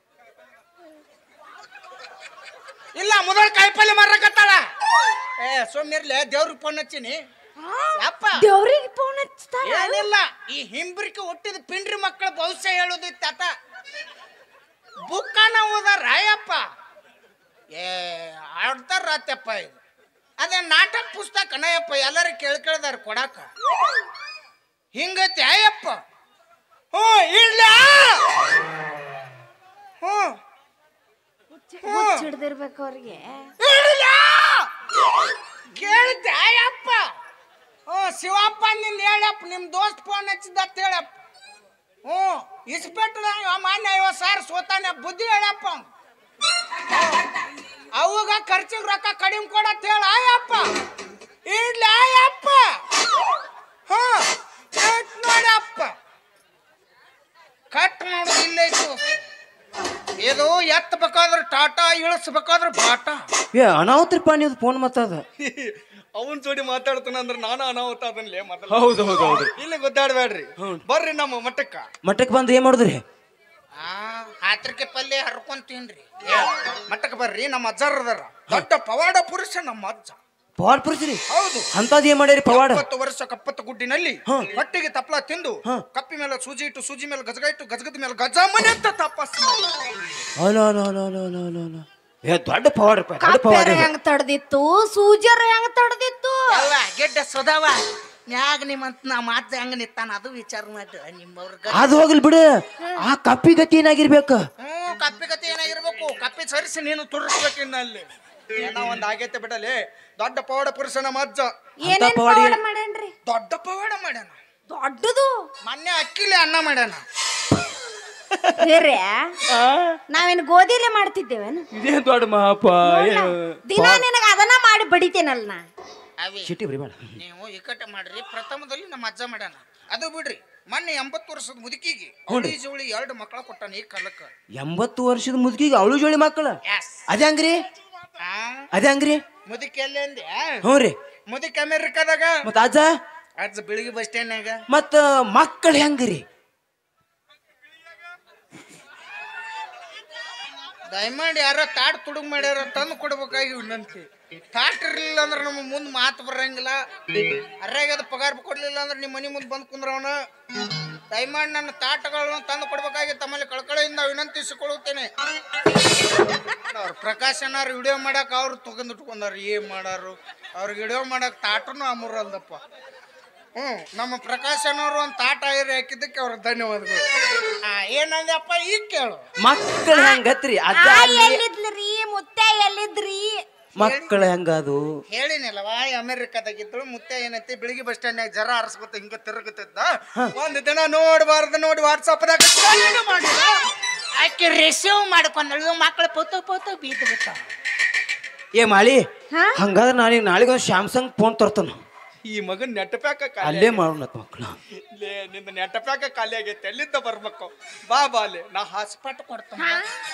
ಇಲ್ಲ ಮೊದಲ ಕಾಯಿಪಲ್ಲೆ ಮಾರಕತ್ತಾಳ ಏ ಸೋಮ್ಯರ್ಲೆ ದೇವ್ರಿಗೆ ಫೋನ್ ಹಚ್ಚಿನಿ ಯಪ್ಪ ದೇವ್ರಿಗೆ ಫೋನ್ ಹಚ್ತಾರ ಏನಿಲ್ಲ ಈ ಹಿಂಬ್ರಿಕೆ ಹುಟ್ಟಿದ ಪಿಂಡ್ರಿ ಮಕ್ಕಳ ಭವಿಷ್ಯ ಹೇಳೋದಿತ್ತು ಆತ ಬುಕ್ಕನ ಓದಾರ ಯಪ್ಪ ಏ ಆಡ್ತಾರ ರಾತ್ಯಪ್ಪ ಇದು ಅದೇ ನಾಟಕ ಪುಸ್ತಕ ನಯಪ್ಪ ಎಲ್ಲರೂ ಕೇಳ್ಕೇಳ್ದಾರ ಕೊಡಾಕ ಹಿಂಗತಿ ಅಯ್ಯಪ್ಪ ಹ್ಞೂ ಇಡ್ಲ ಹ್ಞೂ ಹಿಡ್ದಿರ್ಬೇಕು ಅವ್ರಿಗೆ ಇಡ್ಲ ಕೇಳಿದ್ದೆ ಅಯ್ಯಪ್ಪ ಹ್ಞೂ ಶಿವಪ್ಪ ನಿಂದ ಹೇಳಪ್ಪ ನಿಮ್ಮ ದೋಸ್ತ್ ಫೋನ್ ಹಚ್ಚಿದ್ದ ಅಂತ ಹೇಳಪ್ಪ ಹ್ಞೂ ಇಸ್ಪೆಟ್ರ ಮಾನ್ಯ ಐವತ್ತು ಸಾವಿರ ಸೋತಾನೆ ಬುದ್ಧಿ ಹೇಳಪ್ಪ ಅವ್ನ್. ಅವಾಗ ಖರ್ಚಿಗೆ ರೊಕ್ಕ ಕಡಿಮೆ ಕೊಡತ್ ಹೇಳ ಅಯ್ಯಪ್ಪ ಇಡ್ಲಿ ಅಯ್ಯಪ್ಪ ಹಾ ಕಟ್ ನೋಡಪ್ಪ ಕಟ್ ಮಾಡೋದು ಇಲ್ಲೇ ಇತ್ತು ಇದು ಎತ್ತಬೇಕಾದ್ರೆ ಟಾಟಾ ಇಳಿಸ್ಬೇಕಾದ್ರೆ ಬಾಟಾ ಏ ಅನಾಹುತ್ರಿಪ್ಪ ನೀವು ಫೋನ್ ಮತ್ತದ ಅವನ್ ಜೋಡಿ ಮಾತಾಡ್ತಾನ ಅಂದ್ರೆ ನಾನು ಅನಾಹುತ ಅದನ್ಲೇ ಮೊದಲು ಹೌದು ಹೌದು ಹೌದು ಇಲ್ಲಿ ಗೊತ್ತಾಡ್ಬೇಡ್ರಿ ಬರ್ರಿ ನಮ್ಮ ಮಠಕ್ಕ ಮಠಕ್ಕೆ ಬಂದು ಏನ್ ಮಾಡುದ್ರಿ ಆ ಹಾತ್ರಿಕೆ ಪಲ್ಯ ಹರ್ಕೊಂಡ್ ತಿನ್ರಿ ಏ, ಮಠಕ್ಕೆ ಬರ್ರಿ ನಮ್ಮ ಅಜ್ಜಾರ್ ಅದಾರ ದೊಡ್ಡ ಪವಾಡ ಪುರುಷ ನಮ್ಮ ಅಜ್ಜ ಪವಾಡ ಪುರುಷರಿ ಹೌದು ಅಂತದ್ ಏನ್ ಮಾಡ್ಯಾರಿ ಪವಾಡ ಇಪ್ಪತ್ತು ವರ್ಷ ಕಪ್ಪತ್ತು ಗುಡ್ಡಿನಲ್ಲಿ ಹ. ಹೊಟ್ಟೆಗೆ ತಪ್ಪಲ ತಿಂದು ಹ. ಕಪ್ಪಿ ಮೇಲೆ ಸೂಜಿ ಇಟ್ಟು ಸೂಜಿ ಮೇಲೆ ಗಜಗ ಇಟ್ಟು ಗಜಗದ ಮೇಲೆ ಗಜ ಮನೆ ಅಂತ ತಪಸ್ ಮಾಡಿ. Hello hello hello hello hello hello hello ಏ ದೊಡ್ಡ ಪವಾಡಪ್ಪ ದೊಡ್ಡ ಪವಾಡ ಕಪ್ಪೆರ ಇದು. ಹೆಂಗ್ ತಡ್ದಿತ್ತು ಸೂಜರ ಹೆಂಗ್ ತಡ್ದಿತ್ತು ಅಲ್ಲ ಗೆಡ್ಡ ಸದಾವ ನ್ಯಾಗ ನಿಮ್ಮಂತ ನಮ್ಮ ಅಜ್ಜ ಹೆಂಗ ನಿತ್ತಾನ ಅದು ವಿಚಾರ ಮಾಡಿ ನಿಮ್ಮವ್ರ ಅದು ಹೋಗ್ಲಿ ಬಿಡು ಆ ಕಪ್ಪಿ ಗತಿ ಏನಾಗಿರ್ಬೇಕು ಹ್ಮ್ ಕಪ್ಪಿ ಕತೆ ಏನಾಗಿರ್ಬೇಕು ಕಪ್ಪಿ ಸರಿಸಿ ನೀನು ತುರ್ಸ್ಬೇಕಿನ್ನ ಅಲ್ಲಿ ಏನೋ ಒಂದ್ ಆಗೈತೆ ಬಿಡಲಿ ದೊಡ್ಡ ಪವಾಡ ಪುರುಷ ನಮ್ಮ ಅಜ್ಜ ಏನೇನ್ ಪವಾಡ ಪವಾಡ ಏನ್- ಮಾಡೇನ್ರಿ ದೊಡ್ಡ ಪವಾಡ ಮಾಡ್ಯಾನ ದೊಡ್ಡದು ಮೊನ್ನೆ ಅಕ್ಕಿಲೆ ಅನ್ನ ಮಾಡ್ಯಾನ ಹಿರ್ಯ ನಾವೇನ್ ಗೋಧಿಲೆ ಮಾಡ್ತಿದ್ದೇವೇನು ಇದೇ ದೊಡ್ಡ ಮಹಾಪ ದಿನ ನಿನಗ ಅದನ್ನ ಮಾಡಿ ಬಡಿತೇನಲ್ಲ ನಾ ಅವಿ ಚಿಟ್ಟಿ ಬರಿಬೇಡ ನೀವು ಇಕ್ಕಟ್ಟೆ ಮಾಡ್ರಿ ಪ್ರಥಮದಲ್ಲಿ ನಮ್ಮ ಅಜ್ಜ ಮಾಡ್ಯಾನ ಅದು ಬಿಡ್ರಿ ಮೊನ್ನೆ ಎಂಬತ್ತು ವರ್ಷದ ಮುದುಕಿಗೆ ಹ್ಞೂ ರೀ. ಅವಳಿ ಜೋಳಿ ಎರಡು ಮಕ್ಕಳ ಕೊಟ್ಟಾನ ಈ ಕಾಲಕ್ಕ ಎಂಬತ್ತು ವರ್ಷದ ಮುದುಕಿಗೆ ಅವಳು ಜೋಳಿ ಮಕ್ಕಳ ಎಸ್ ಅದೇ ಹಂಗ್ರಿ ಅದೇ ಹಂಗ್ರಿ ಮುದುಕಿ ಎಲ್ಲಿ ಅಂದೆ ಹ್ಞೂ ರೀ ಮುದುಕಿ ಅಮೆರಿಕದಾಗ ಮತ್ತ ಅಜ್ಜ ಅಜ್ಜ ಬೆಳಿಗ್ಗೆ ಬಸ್ ಸ್ಟ್ಯಾಂಡ್ನಾಗ ಮತ್ತ ಮಕ್ಕಳು ಹೆಂಗ್ರಿ ದಯಮಾಡಿ ಯಾರ ತಾಟ್ ತುಡುಗ್ ಮಾಡ್ಯಾರ ತಂದು ಕೊಡ್ಬೇಕಾಗಿ ವಿನಂತಿ ತಾಟ್ ಇರ್ಲಿಲ್ಲ ಅಂದ್ರೆ ನಮ್ಮ ಮುಂದೆ ಮಾತು ಬರಂಗಿಲ್ಲ ಅರ್ಯಾಗದ ಪಗಾರ ಕೊಡ್ಲಿಲ್ಲ ಅಂದ್ರೆ ನಿಮ್ಮ ಮನೆ ಮುಂದೆ ಬಂದು ಕುಂದ್ರವನ ದಯಮಾಡಿ ನನ್ನ ತಾಟಗಳನ್ನು ತಂದು ಕೊಡ್ಬೇಕಾಗಿ ತಮ್ಮಲ್ಲಿ ಕಳಕಳಿಯಿಂದ ವಿನಂತಿಸಿಕೊಳ್ಳುತ್ತೇನೆ ಅವ್ರ ಪ್ರಕಾಶ್ ಅನ್ನಾರು ವಿಡಿಯೋ ಮಾಡಕ್ ಅವ್ರು ತಗೊಂಡ್ ಇಟ್ಕೊಂಡಾರ ಏನ್ ಮಾಡಾರು ಅವ್ರಿಗೆ ವಿಡಿಯೋ ಮಾಡಕ್ ತಾಟನು ಅಮೂರ ಅಲ್ದಪ್ಪ ಹ್ಮ್ ನಮ್ಮ ಪ್ರಕಾಶ್ ಅನ್ನೋರು ಒಂದು ತಾಟ ಐರಿ ಹಾಕಿದ್ದಕ್ಕೆ ಅವ್ರ ಧನ್ಯವಾದಗಳು ಆ, ಏನಂದ್ಯಪ್ಪ ಈಗ ಕೇಳು ಮಕ್ಕಳು ಹೆಂಗತ್ರಿ ಅಜ್ಜ ಆ ಅಲ್ಲಿ ಎಲ್ಲಿದ್ರಿ ಮುತ್ತೆ ಎಲ್ಲಿದ್ರಿ ಮಕ್ಕಳು ಹೆಂಗದು ಹೇಳಿನಲ್ವಾ ಅಮೆರಿಕದಾಗಿದ್ದಳು ಮುತ್ತೆ ಏನೈತಿ ಬೆಳಿಗ್ಗೆ ಬಸ್ ಸ್ಟ್ಯಾಂಡ್ನಾಗ ಜರ ಆರಿಸ್ಕೊತ ಹಿಂಗ ತಿರುಗುತ್ತಿದ್ದ ಒಂದ್ ದಿನ ನೋಡ್ಬಾರ್ದು ನೋಡಿ ವಾಟ್ಸಪ್ದಾಗ ಮಾಡಿದ ಆಕೆ ರಿಸೀವ್ ಮಾಡ್ಕೊಂಡಳು ಮಕ್ಕಳು ಪೋತು ಪೋತು ಬೀದ್ ಬಿಟ್ಟ ಏ ಮಾಳಿ ಹಾ? ಹಂಗಾದ್ರೆ ನಾನು ನಾಳೆಗೆ ಒಂದು ಸ್ಯಾಮ್ಸಂಗ್ ಫೋನ್ ತರ್ತಾನ ಈ ಮಗನ್ ನೆಟ್ ಪ್ಯಾಕ ಅಲ್ಲೇ ಮಾಡೋಣ ಮಕ್ಕಳು ಲೇ ನಿಂದ ನೆಟ್ ಪ್ಯಾಕ ಖಾಲಿ ಆಗೈತೆ ಎಲ್ಲಿಂದ ಬರ್ಬೇಕು ಬಾ ಬಾ ಅಲ್ಲಿ ನಾ ಹಾಸ್ಪಿಟ್ ಕೊಡ್ತೇನೆ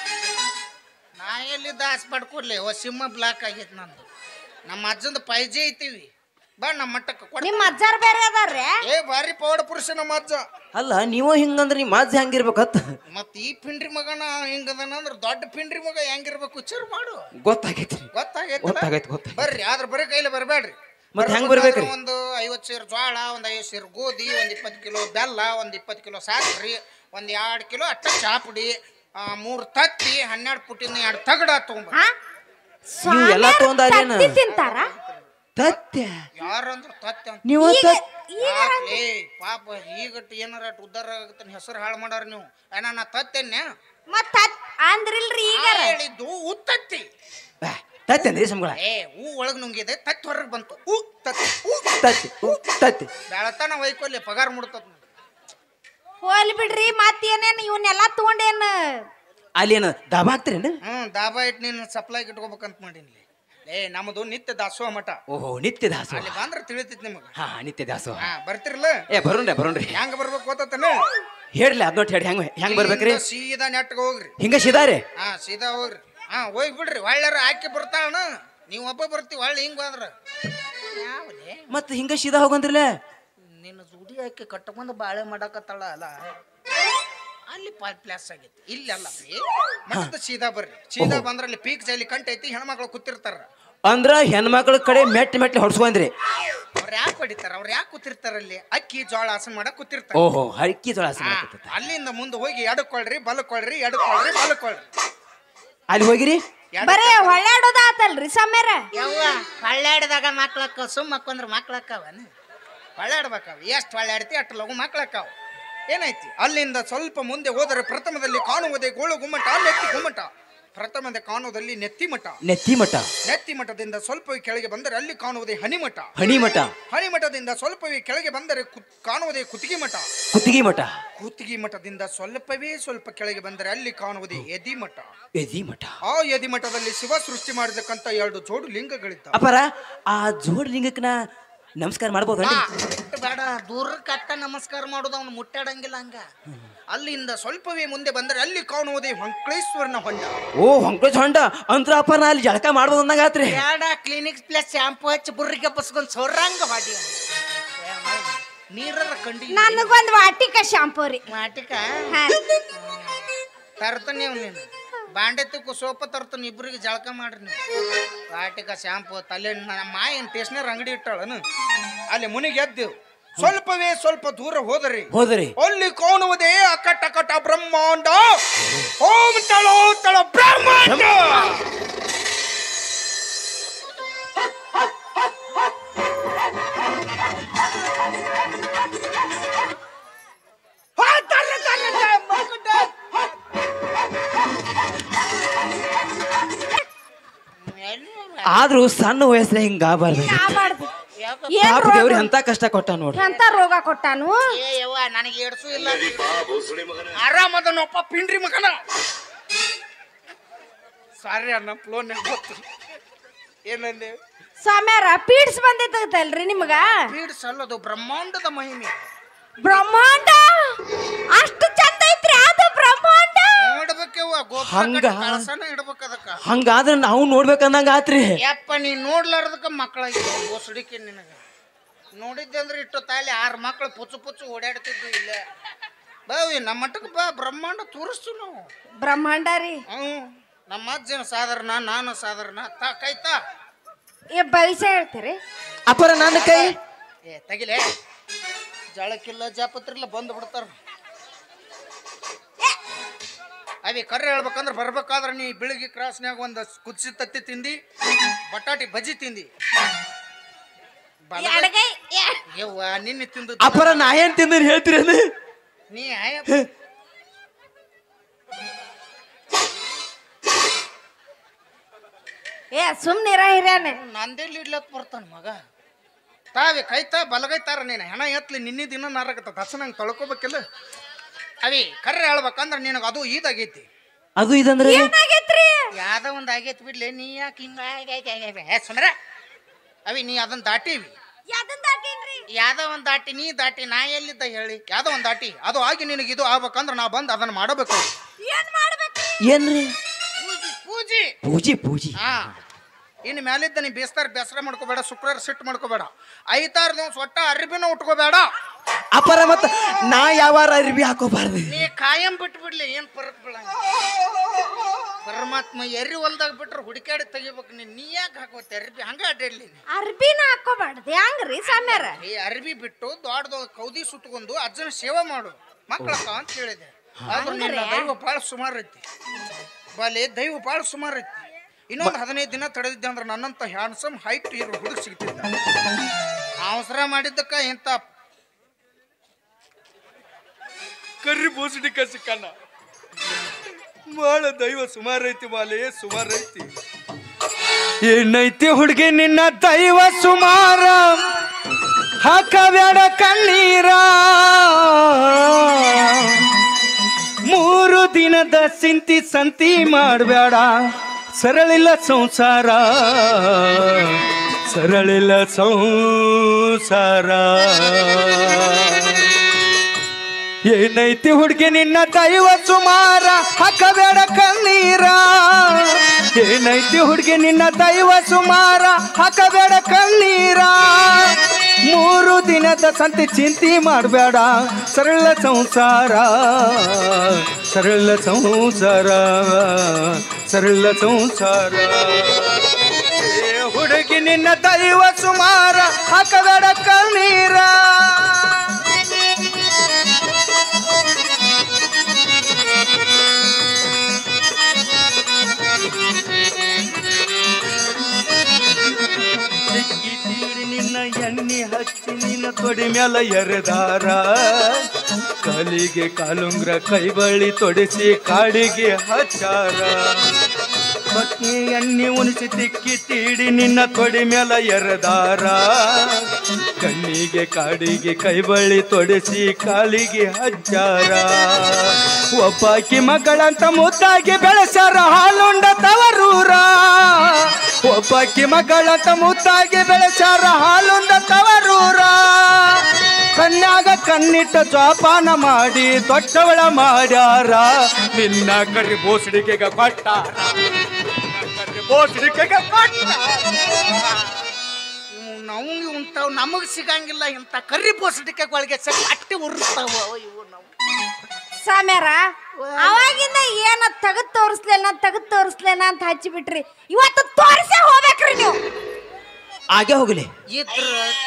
ನಾ ಎಲ್ಲಿದ್ದ ಹಾಸ್ಪಿಟ್ ಕೊಡ್ಲಿ ಓ ಸಿಮ್ಮ ಬ್ಲಾಕ್ ಆಗೈತೆ ನಂದು ನಮ್ಮ ಅಜ್ಜಂದು ಪೈಜೆ ಐತಿವಿ ಬಾ ನಮ್ಮ ಮಟ್ಟಕ್ಕೆ ಕೊಡ ನಿಮ್ ಅಜ್ಜಾರ್ ಬೇರೆ ಅದಾರ್ರಿ ಏ ಬಾರಿ ಪೌಡ ಪುರುಷ ನಮ್ಮ ಅಜ್ಜ ಅಲ್ಲ ನೀವು ಹಿಂಗಂದ್ರೆ ನಿಮ್ಮ ಅಜ್ಜ ಹೆಂಗಿರ್ಬೇಕತ್ತ ಮತ್ ಈ ಪಿಂಡ್ರಿ ಮಗನ ಹಿಂಗದನ ಅಂದ್ರ ದೊಡ್ಡ ಪಿಂಡ್ರಿ ಮಗ ಹೆಂಗಿರ್ಬೇಕು ವಿಚಾರ ಮಾಡು ಗೊತ್ತಾಗೈತ್ರಿ ಗೊತ್ತಾಗೈತೆ ಗೊತ್ತಾಗೈತ್ ಗೊತ್ತಾಗೈತ್ ಬರ್ರಿ ಆದ್ರ ಬರೀ ಕೈಲಿ ಬರಬೇಡ್ರಿ ಮತ್ತ್ ಹೆಂಗ್ ಬರ್ಬೇಕ್ರಿ? ಒಂದು ಐವತ್ತು ಸೇರು ಜೋಳ ಒಂದ್ ಐವತ್ತು ಸೇರು ಗೋಧಿ ಒಂದ್ ಇಪ್ಪತ್ತು ಕಿಲೋ ಬೆಲ್ಲ ಒಂದ್ ಇಪ್ಪತ್ತು ಕಿಲೋ ಸಕ್ಕರೆ ಒಂದ್ ಎರಡು ಕಿಲೋ ಅಟ್ಟ ಚಾಪುಡಿ ಆ, ಮೂರ್ ತತ್ತಿ ಹನ್ನೆರಡು ಪುಟ್ಟಿನ ಎರಡು ತಗಡ ತಗೊಂಬ ಹಾ ನೀವು ಎಲ್ಲ ತೊಗೊಂಡಾರೇನ? ತತ್ತಿ ತಿಂತಾರ ತತ್ಯ ಯಾರಂದ್ರ ತತ್ತಿ ಅಂತ ನೀವು ಈಗ ಯಾಕ್ಲೇ ಪಾಪ ಈಗಟ್ಟು ಏನಾರ ಅಟ್ ಉದ್ದಾರ ಆಗತ್ತ ಹೆಸರು ಹಾಳು ಮಾಡಾರ ನೀವು ಏನ ನಾ ತತ್ತೇನೆ ಮತ್ತ ಅಂದ್ರಿಲ್ರಿ ಈಗ ಹೇಳಿದ್ದು ಉತ್ತತ್ತಿ ತತ್ತಿ ಅಂದ್ರಿ ಸಂಗಳ ಏ ಹೂ ಒಳಗ್ ನುಂಗಿದೆ ತತ್ತಿ ಹೊರಗೆ ಬಂತು ಹೂ ತತ್ತಿ ಹೂ ತತ್ತಿ ಉ, ತತ್ತಿ ಬೆಳತನ ವೈಕೊಲ್ಲಿ ಪಗಾರ ಮುಡ್ತದ ಹೋಲ್ ಬಿಡ್ರಿ ಮತ್ ಏನೇನ್ ಇವನ್ನೆಲ್ಲಾ ತಗೊಂಡೇನ್ ಅಲ್ಲಿ ಏನು ದಾಬಾ ಹಾಕ್ತೀರೇನು ಹ್ಮ್ ದಾಬಾ ಇಟ್ಟು ನೀನು ಸಪ್ಲೈಗೆ ಇಟ್ಕೋಬೇಕಂತ ಮಾಡೀನಿ ಏ ನಮ್ಮದು ನಿತ್ಯ ದಾಸೋಹ ಮಠ ಓಹೋ ನಿತ್ಯ ದಾಸೋ ಅಲ್ಲಿ ಬಂದ್ರೆ ತಿಳಿತೈತಿ ನಿಮಗೆ ಹಾ ನಿತ್ಯ ದಾಸೋ ಹಾ ಬರ್ತಿರಲ್ಲ ಏ ಬರೋಣ್ರಿ ಬರೋಣ್ರಿ ಹೆಂಗ ಬರ್ಬೇಕು ಗೊತ್ತಾತನ ಹೇಳ್ರಿ ಅದ್ ನೋಡಿ ಹೇಳಿ ಹೆಂಗ್ ಹೆಂಗ್ ಬರ್ಬೇಕ್ರಿ ಇಲ್ಲಿಂದ ಸೀದಾ ನೆಟ್ಗೆ ಹೋಗ್ರಿ ಹಿಂಗ ಸಿದಾರೆ ಹಾ ಸೀದಾ ಹೋಗ್ರಿ ಹಾ ಹೋಗಿ ಬಿಡ್ರಿ ಒಳ್ಳೆರ ಹಾಕಿ ಬರ್ತಾಳ ನೀವು ಒಬ್ಬ ಬರ್ತೀವಿ ಒಳ್ಳೆ ಹಿಂಗ್ ಬಂದ್ರ ಯಾವಲೇ ಮತ್ ಹಿಂಗ ಸೀದಾ ಹೋಗಂದ್ರಲ್ಲ ನಿನ್ನ ಜುಡಿ ಹಾಕಿ ಕಟ್ಕೊಂಡ್ ಬಾಳೆ ಮಾಡಕತ್ತಾಳ ಅಲ್ಲ ಅಲ್ಲಿ ಪ್ಲಾಸ್ ಆಗೈತಿ ಇಲ್ಲಿ ಅಲ್ಲ ಬೇ. ಮತ್ತದ ಸೀದಾ ಬರ್ರಿ ಸೀದಾ ಬಂದ್ರ ಅಲ್ಲಿ ಪೀಕ್ ಜೈಲಿ ಕಂಟ ಐತಿ ಹೆಣ್ಮಕ್ಳು ಕೂತಿರ್ತಾರ ಅಂದ್ರ ಹೆಣ್ಮಕ್ಳ ಕಡೆ ಮೆಟ್ ಮೆಟ್ಲಿ ಹೊಡ್ಸ್ಕೊಂಡ್ರಿ ಅವ್ರ ಯಾಕೆ ಹೊಡಿತಾರ ಅವ್ರ ಯಾಕೆ ಕೂತಿರ್ತಾರ ಅಲ್ಲಿ ಅಕ್ಕಿ ಜೋಳ ಹಸನ್ ಮಾಡಕ್ ಕೂತಿರ್ತಾರ ಓಹೋ ಹರಕಿ ಜೋಳ ಹಾ, ಅಲ್ಲಿಂದ ಮುಂದೆ ಹೋಗಿ ಎಡಕೊಳ್ರಿ ಬಲಕೊಳ್ರಿ ಎಡಕೊಳ್ರಿ ಬಲಕೊಳ್ರಿ ಅಲ್ಲಿ ಹೋಗಿರಿ ಬರೇ ಹೊಳ್ಳಾಡೋದ ಆತಲ್ರಿ ಸಮ್ಮೇರ ಯವ್ವ ಹೊಳ್ಳಾಡಿದಾಗ ಮಕ್ಳಕ್ಕ ಸುಮ್ಮ ಮಕ್ಕೊಂದ್ರ ಮಕ್ಳಕ್ಕವನ ಹೊಳ್ಳಾಡ್ಬೇಕಾವ ಎಷ್ಟು ಹೊಳ್ಳಾಡ್ತಿ ಅಷ್ಟು ಲಗು ಮಕ್ಳಕ್ಕಾವ ಏನೈತಿ ಅಲ್ಲಿಂದ ಸ್ವಲ್ಪ ಮುಂದೆ ಹೋದರೆ ಪ್ರಥಮದಲ್ಲಿ ಕಾಣುವುದೇ ಗೋಳು ಗುಮ್ಮಟ ನೆತ್ತಿ ಗುಮ್ಮಟ ಪ್ರಥಮದ ಕಾಣುವುದಲ್ಲಿ ನೆತ್ತಿ ಮಠ ನೆತ್ತಿ ಮಠ ನೆತ್ತಿ ಮಠದಿಂದ ಸ್ವಲ್ಪವೇ ಕೆಳಗೆ ಬಂದರೆ ಅಲ್ಲಿ ಕಾಣುವುದೇ ಹನಿಮಠ ಹಣಿ ಮಠ ಹನಿಮಠದಿಂದ ಸ್ವಲ್ಪವೇ ಕೆಳಗೆ ಬಂದರೆ ಕುತ್- ಕಾಣುವುದೇ ಕುತ್ತಿಗೆ ಮಠ ಕುತ್ತಿಗೆ ಮಠ ಕುತ್ತಿಗೆ ಮಠದಿಂದ ಸ್ವಲ್ಪವೇ ಸ್ವಲ್ಪ ಕೆಳಗೆ ಬಂದರೆ ಅಲ್ಲಿ ಕಾಣುವುದೇ ಎದಿ ಮಠ ಎದಿ ಮಠ ಆ ಎದಿ ಮಠದಲ್ಲಿ ಶಿವ ಸೃಷ್ಟಿ ಮಾಡಿದಕ್ಕಂತ ಎರಡು ಜೋಡು ಲಿಂಗಗಳಿದ್ದಾವೆ ಅಪಾರ ಆ ಜೋಡ್ ಲಿಂಗಕ್ಕೆ ನಾ ನಮಸ್ಕಾರ ಮಾಡ್ಬೋದನ್ರಿ ಬಿಟ್ಟು ಬೇಡ ದೂರ ಕಟ್ಟ ನಮಸ್ಕಾರ ಮಾಡೋದು ಅವನು ಮುಟ್ಟಾಡಂಗಿಲ್ಲ ಹಂಗ ಅಲ್ಲಿಂದ ಸ್ವಲ್ಪವೇ ಮುಂದೆ ಬಂದರೆ ಅಲ್ಲಿ ಕಾಣುವುದೇ ಹೊಂಕ್ಳೇಶ್ವರನ ಹೊಂಡ ಓ ಹೊಂಕೋಚ್ ಹೊಂಡ ಅಂದ್ರ ಅಪ್ಪ ನಾ ಅಲ್ಲಿ ಜಳಕ ಮಾಡ್ಬೋದು ಅಂದಂಗ ಆತ್ರಿ ಬೇಡ ಕ್ಲಿನಿಕ್ ಪ್ಲಸ್ ಶಾಂಪು ಹಚ್ಚಿ ಬುರ್ರಿಗೆ ಬಸ್ಕೊಂಡ್ ಸೊರಂಗ ಹೊಡಿ ನೀರರ ಕಂಡಿ ನನಗೊಂದ್ ವಾಟಿಕ ಶಾಂಪೂ ರೀ ಮಾಟಿಕ ಹಾ ತರ್ತಾನೆ ಅವ್ನು ನೀನು ಬಾಂಡೆ ತುಕ್ಕು ಸೋಪ ತರ್ತಾನೆ ಇಬ್ಬರಿಗೆ ಜಳಕ ಮಾಡ್ರಿ ನೀವು ವಾಟಿಕ ಶಾಂಪು ತಲೆ ನಮ್ಮ ಮಾಯ ಏನು ಟೇಸ್ನರ್ ಅಂಗಡಿ ಇಟ್ಟಾಳನು ಅಲ್ಲಿ ಮುನಿಗೆ ಎದ್ದೆವು ಸ್ವಲ್ಪವೇ ಸ್ವಲ್ಪ ದೂರ ಹೋದರಿ ಹೋದ್ರಿ ಅಲ್ಲಿ ಕಾಣುವುದೇ ಅಕಟ ಕಟ ಬ್ರಹ್ಮಾಂಡ ಓಂ ತಳೋ ತಳ ಬ್ರಹ್ಮಾಂಡ ಹಾ, ತರ್ರಿ, ತರ್ರಿ, ತರ್ರಿ, ಮಕ್ಕಳ್ನ. ಆದ್ರೂ ಸಣ್ಣ ವಯಸ್ಸಿನ ಹಿಂಗ ಆಗಬಾರ್ದು ಆಗ್ಬಾರ್ದು ಯಾಕ? ಏನ್ ಪಾಪ ರೋಗ? ದೇವ್ರಿ ಎಂತ ಕಷ್ಟ ಕೊಟ್ಟ ನೋಡ್ರಿ ಎಂತ ರೋಗ ಕೊಟ್ಟಾನು ಏ ಯವ್ವ ನನಗೆ ಏಡ್ಸು ಇಲ್ಲ ಆರಾಮದನಪ್ಪ ಪಿಂಡ್ರಿ ಮಗನ ಸಾರಿ ಅಣ್ಣ ಫ್ಲೋನ್ ಗೊತ್ತು ಏನಂದೆ ಸ್ವಾಮ್ಯಾರ ಪೀಡ್ಸ್ ಬಂದಿತ್ತಲ್ರಿ ನಿಮ್ಗ ಪೀಡ್ಸ್ ಅಲ್ಲದು ಬ್ರಹ್ಮಾಂಡದ ಮಹಿಮೆ ಬ್ರಹ್ಮಾಂಡ ಅಷ್ಟು ಚಂದ ಐತ್ರಿ ಅದು ಬ್ರಹ್ಮಾಂಡ ನೋಡ್ಬೇಕವ್ವ ಹಂಗ? ಗೋಪುರ ಕಳಸನ ಇಡ್ಬೇಕು ಅದಕ್ಕ ಹಂಗಾದ್ರ ನಾವು ನೋಡ್ಬೇಕಂದಂಗ ಆತ್ರಿ ಯಪ್ಪ ನೀ ನೋಡ್ಲಾರ್ದಕ್ಕ ಮಕ್ಕಳಾಗಿ ಬೋಸಡಿಕೆ ನಿನಗ ನೋಡಿದ್ದೆ ಅಂದ್ರೆ ಇಟ್ಟು ತಾಲಿ ಆರು ಮಕ್ಕಳು ಪುಚ್ಚು ಪುಚ್ಚು ಓಡಾಡ್ತಿದ್ವು ಇಲ್ಲೇ ಬಾವಿ ನಮ್ಮ ಮಟ್ಟಕ್ಕೆ ಬಾ ಬ್ರಹ್ಮಾಂಡ ತೋರಿಸ್ತೀವಿ ನಾವು ಬ್ರಹ್ಮಾಂಡ ರೀ ಹ್ಞೂ ನಮ್ಮ ಅಜ್ಜನ ಸಾಧಾರಣ ನಾನು ಸಾಧಾರಣ ತಾ ಕೈತಾ ಏ ಭವಿಷ್ಯ ಹೇಳ್ತೀರಿ ಅಪ್ಪರ ನನ್ನ ಕೈ ಏ ತಗಿಲೆ ಜಳಕ್ಕಿಲ್ಲ ಜಾಪತ್ರಿಲ್ಲ ಬಂದು ಬಿಡ್ತಾರ ಅವಿ ಕರ್ರೆ ಹೇಳ್ಬೇಕಂದ್ರೆ ಬರ್ಬೇಕಾದ್ರೆ ನೀ ಬೆಳಿಗ್ಗೆ ಕ್ರಾಸ್ನ್ಯಾಗ ಒಂದು ಕುದಿಸಿ ತತ್ತಿ ತಿಂದಿ ಬಟಾಟಿ ಬಜ್ಜಿ ತಿಂದಿ ಬಲಗೈ- ಎಡಗೈ ಏ, ಯವ್ವ ನಿನ್ನೆ ತಿಂದು ಅಪ್ಪರ ನಾ ಏನ್ ತಿಂದ್ರೆ ಹೇಳ್ತೀರಿ ಅಂದ್ರೆ ನೀ ಆಯ ಏ ಸುಮ್ನಿರ ಹಿರಿಯಾನೆ ನಂದೆಲ್ಲಿ ಇಡ್ಲತ್ ಬರ್ತಾನ ಮಗ ತಾವಿ ಕೈತಾ ಬಲಗೈತಾರ ನೀನು ಹೆಣ ಎತ್ಲಿ ನಿನ್ನೆ ದಿನ ನಾರಕತ್ತ ದಸನಂಗೆ ತೊಳ್ಕೊಬೇಕಿಲ್ಲ ಅವಿ ಕರ್ರೆ ಹೇಳ್ಬೇಕಂದ್ರೆ ನಿನಗೆ ಅದು ಈದಾಗೈತಿ ಅದು ಇದಂದ್ರೆ ಏನಾಗೈತ್ರಿ ಯಾವ್ದೋ ಒಂದು ಆಗೈತಿ ಬಿಡ್ಲಿ ನೀ ಯಾಕೆ ಹಿಂಗ ಹೇ ಸುಮ್ರ ಅವಿ ನೀ ಅದನ್ನ ದಾಟಿವಿ ಯಾವ್ದನ್ ದಾಟೀನ್ರಿ ಯಾವ್ದೋ ಒಂದು ದಾಟಿ ನೀ ದಾಟಿ ನಾ ಎಲ್ಲಿದ್ದ ಹೇಳಿ ಯಾವ್ದೋ ಒಂದು ದಾಟಿ ಅದು ಆಗಿ ನಿನಗೆ ಇದು ಆಗ್ಬೇಕಂದ್ರೆ ನಾ ಬಂದು ಅದನ್ನ ಮಾಡಬೇಕು ಏನ್ ಮಾಡ್ಬೇಕ್ರಿ ಏನ್ರಿ ಪೂಜಿ ಪೂಜಿ ಪೂಜಿ ಪೂಜಿ ಹಾ ಇನ್ನು ಮ್ಯಾಲಿದ್ದ ನೀ ಬೇಸ್ತಾರ ಬೇಸರ ಮಾಡ್ಕೋಬೇಡ ಶುಕ್ರವಾರ ಸಿಟ್ಟು ಮಾಡ್ಕೋಬೇಡ ಐತಾರ ದಿವಸ ಒಟ್ಟ ಅರ್ಬಿನ ಉಟ್ಕೋಬೇಡ ಅಪ್ಪರ ಮತ್ತ ನಾ ಯಾವಾರ ಅರ್ಬಿ ಹಾಕೋಬಾರ್ದು ನೀ ಕಾಯಂ ಬಿಟ್ಟು ಬಿಡ್ಲಿ ಏನ್ ಪರಕ್ ಬೀಳಂಗ ಪರಮಾತ್ಮ ಎರಿ ಹೊಲ್ದಾಗ ಬಿಟ್ರೆ ಹುಡುಕಾಡಿ ತೆಗಿಬೇಕು ನೀನ್ ನೀ ಯಾಕೆ ಹಾಕೋತಿ ಅರ್ಬಿ ಹಂಗ ಅಡ್ಡಾಡ್ಲಿ ನೀ. ಅರ್ಬಿನ ಹಾಕೋಬಾರ್ದು ಹೆಂಗ್ರಿ ಸಾಮ್ಯಾರ ಈ ಅರ್ಬಿ ಬಿಟ್ಟು ದೊಡ್ಡ ಕೌದಿ ಸುತ್ಕೊಂಡು ಅಜ್ಜನ ಸೇವೆ ಮಾಡು ಮಕ್ಕಳಕ್ಕ ಅಂತ ಹೇಳಿದೆ ಆದ್ರೆ ನಿನ್ನ ದೈವ ಭಾಳ ಸುಮಾರು ಐತಿ ಬಾಲಿ ದೈವ ಭಾಳ ಸುಮಾರು ಐತಿ ಇನ್ನೊಂದು ಹದಿನೈದು ದಿನ ತಡೆದಿದ್ದೆ ಅಂದ್ರೆ ನನ್ನಂತ ಹ್ಯಾಂಡ್ಸಮ್ ಹೈಟ್ ಇರೋ ಹುಡುಗ ಸಿಗ್ತಿದ್ದ ಅವಸರ ಮಾಡಿದ್ದಕ್ಕ ಇಂಥ ಕರ್ರಿ ಬೋಸಡಿಕ ಸಿಕ್ಕಣ್ಣ ಭಾಳ ದೈವ ಸುಮಾರು ಐತಿ ಬಾಲಿ ಸುಮಾರು ಐತಿ ಏನೈತಿ ಹುಡುಗಿ ನಿನ್ನ ದೈವ ಸುಮಾರ ಹಾಕಬೇಡ ಕಣ್ಣೀರ ಮೂರು ದಿನದ ಸಿಂತಿ ಸಂತಿ ಮಾಡಬೇಡ ಸರಳಿಲ್ಲ ಸಂಸಾರ ಸರಳಿಲ್ಲ ಸಂಸಾರ ಏನೈತಿ ಹುಡುಗಿ ನಿನ್ನ ದೈವ ಸುಮಾರ ಹಾಕಬೇಡ ಕಣ್ಣೀರ ಏನೈತಿ ಹುಡುಗಿ ನಿನ್ನ ದೈವ ಸುಮಾರ ಹಾಕಬೇಡ ಕಣ್ಣೀರ ಮೂರು ದಿನದ ಸಂತಿ ಚಿಂತಿ ಮಾಡಬೇಡ ಸರಳ ಸಂಸಾರ ಸರಳ ಸಂಸಾರ ಸರಳ ಸಂಸಾರ ಏ ಹುಡುಗಿ ನಿನ್ನ ದೈವ ಸುಮಾರ ಹಾಕಬೇಡ ಕಣ್ಣೀರ ಸಿಕ್ಕಿ ತೀಡಿ ನಿನ್ನ ಎಣ್ಣೆ ಹಚ್ಚಿ ನಿನ್ನ ತೊಡಿ ಮ್ಯಾಲ ಎರೆದಾರ ಕಾಲಿಗೆ ಕಾಲುಂಗ್ರ ಕೈಬಳಿ ತೊಡಿಸಿ ಕಾಡಿಗೆ ಹಚ್ಚಾರ ಬಟ್ಟಿ ಎಣ್ಣೆ ಉಣಿಸಿ ತಿಕ್ಕಿ ತೀಡಿ ನಿನ್ನ ತೊಡಿ ಮ್ಯಾಲ ಎರೆದಾರ ಕಣ್ಣಿಗೆ ಕಾಡಿಗೆ ಕೈಬಳಿ ತೊಡಿಸಿ ಕಾಲಿಗೆ ಹಚ್ಚಾರ ಒಬ್ಬಾಕಿ ಮಗಳಂತ ಮುದ್ದಾಗಿ ಬೆಳೆಸಾರ ಹಾಲುಂಡ ತವರೂರ ಒಬ್ಬಾಕಿ ಮಗಳಂತ ಮುದ್ದಾಗಿ ಬೆಳೆಸಾರ ಹಾಲುಂಡ ತವರೂರ ಕನ್ಯಾಗ ಕಣ್ಣಿಟ್ಟ ಜೋಪಾನ ಮಾಡಿ ದೊಡ್ಡವಳ ಮಾಡ್ಯಾರ ನಿನ್ನ ಕರಿ ಬೋಸಡಿಗೆಗ ಕೊಟ್ಟಾರ ಕರಿ ಬೋಸಡಿಗೆಗ ನಾವು ಇಂಥವು ನಮಗ್ ಸಿಗಂಗಿಲ್ಲ ಇಂಥ ಕರ್ರಿ ಬೋಸಡಿಕೆಗಳಿಗೆ ಸರಿ ಅಟ್ಟಿ ಉರಿಸ್ತಾವ ಇವು ನಾವು ಸಾಮ್ಯಾರ ಅವಾಗಿಂದ ಏನ ತೆಗದ್ ತೋರಿಸ್ಲೇನ ತೆಗದ್ ತೋರಿಸ್ಲೇನ ಅಂತ ಹಚ್ಚಿ ಬಿಟ್ರಿ ಇವತ್ತು ತೋರಿಸೇ ಹೋಗ್ಬೇಕ್ರಿ ನೀವು ಹಾಗೆ ಹೋಗ್ಲಿ ಇದ್ರ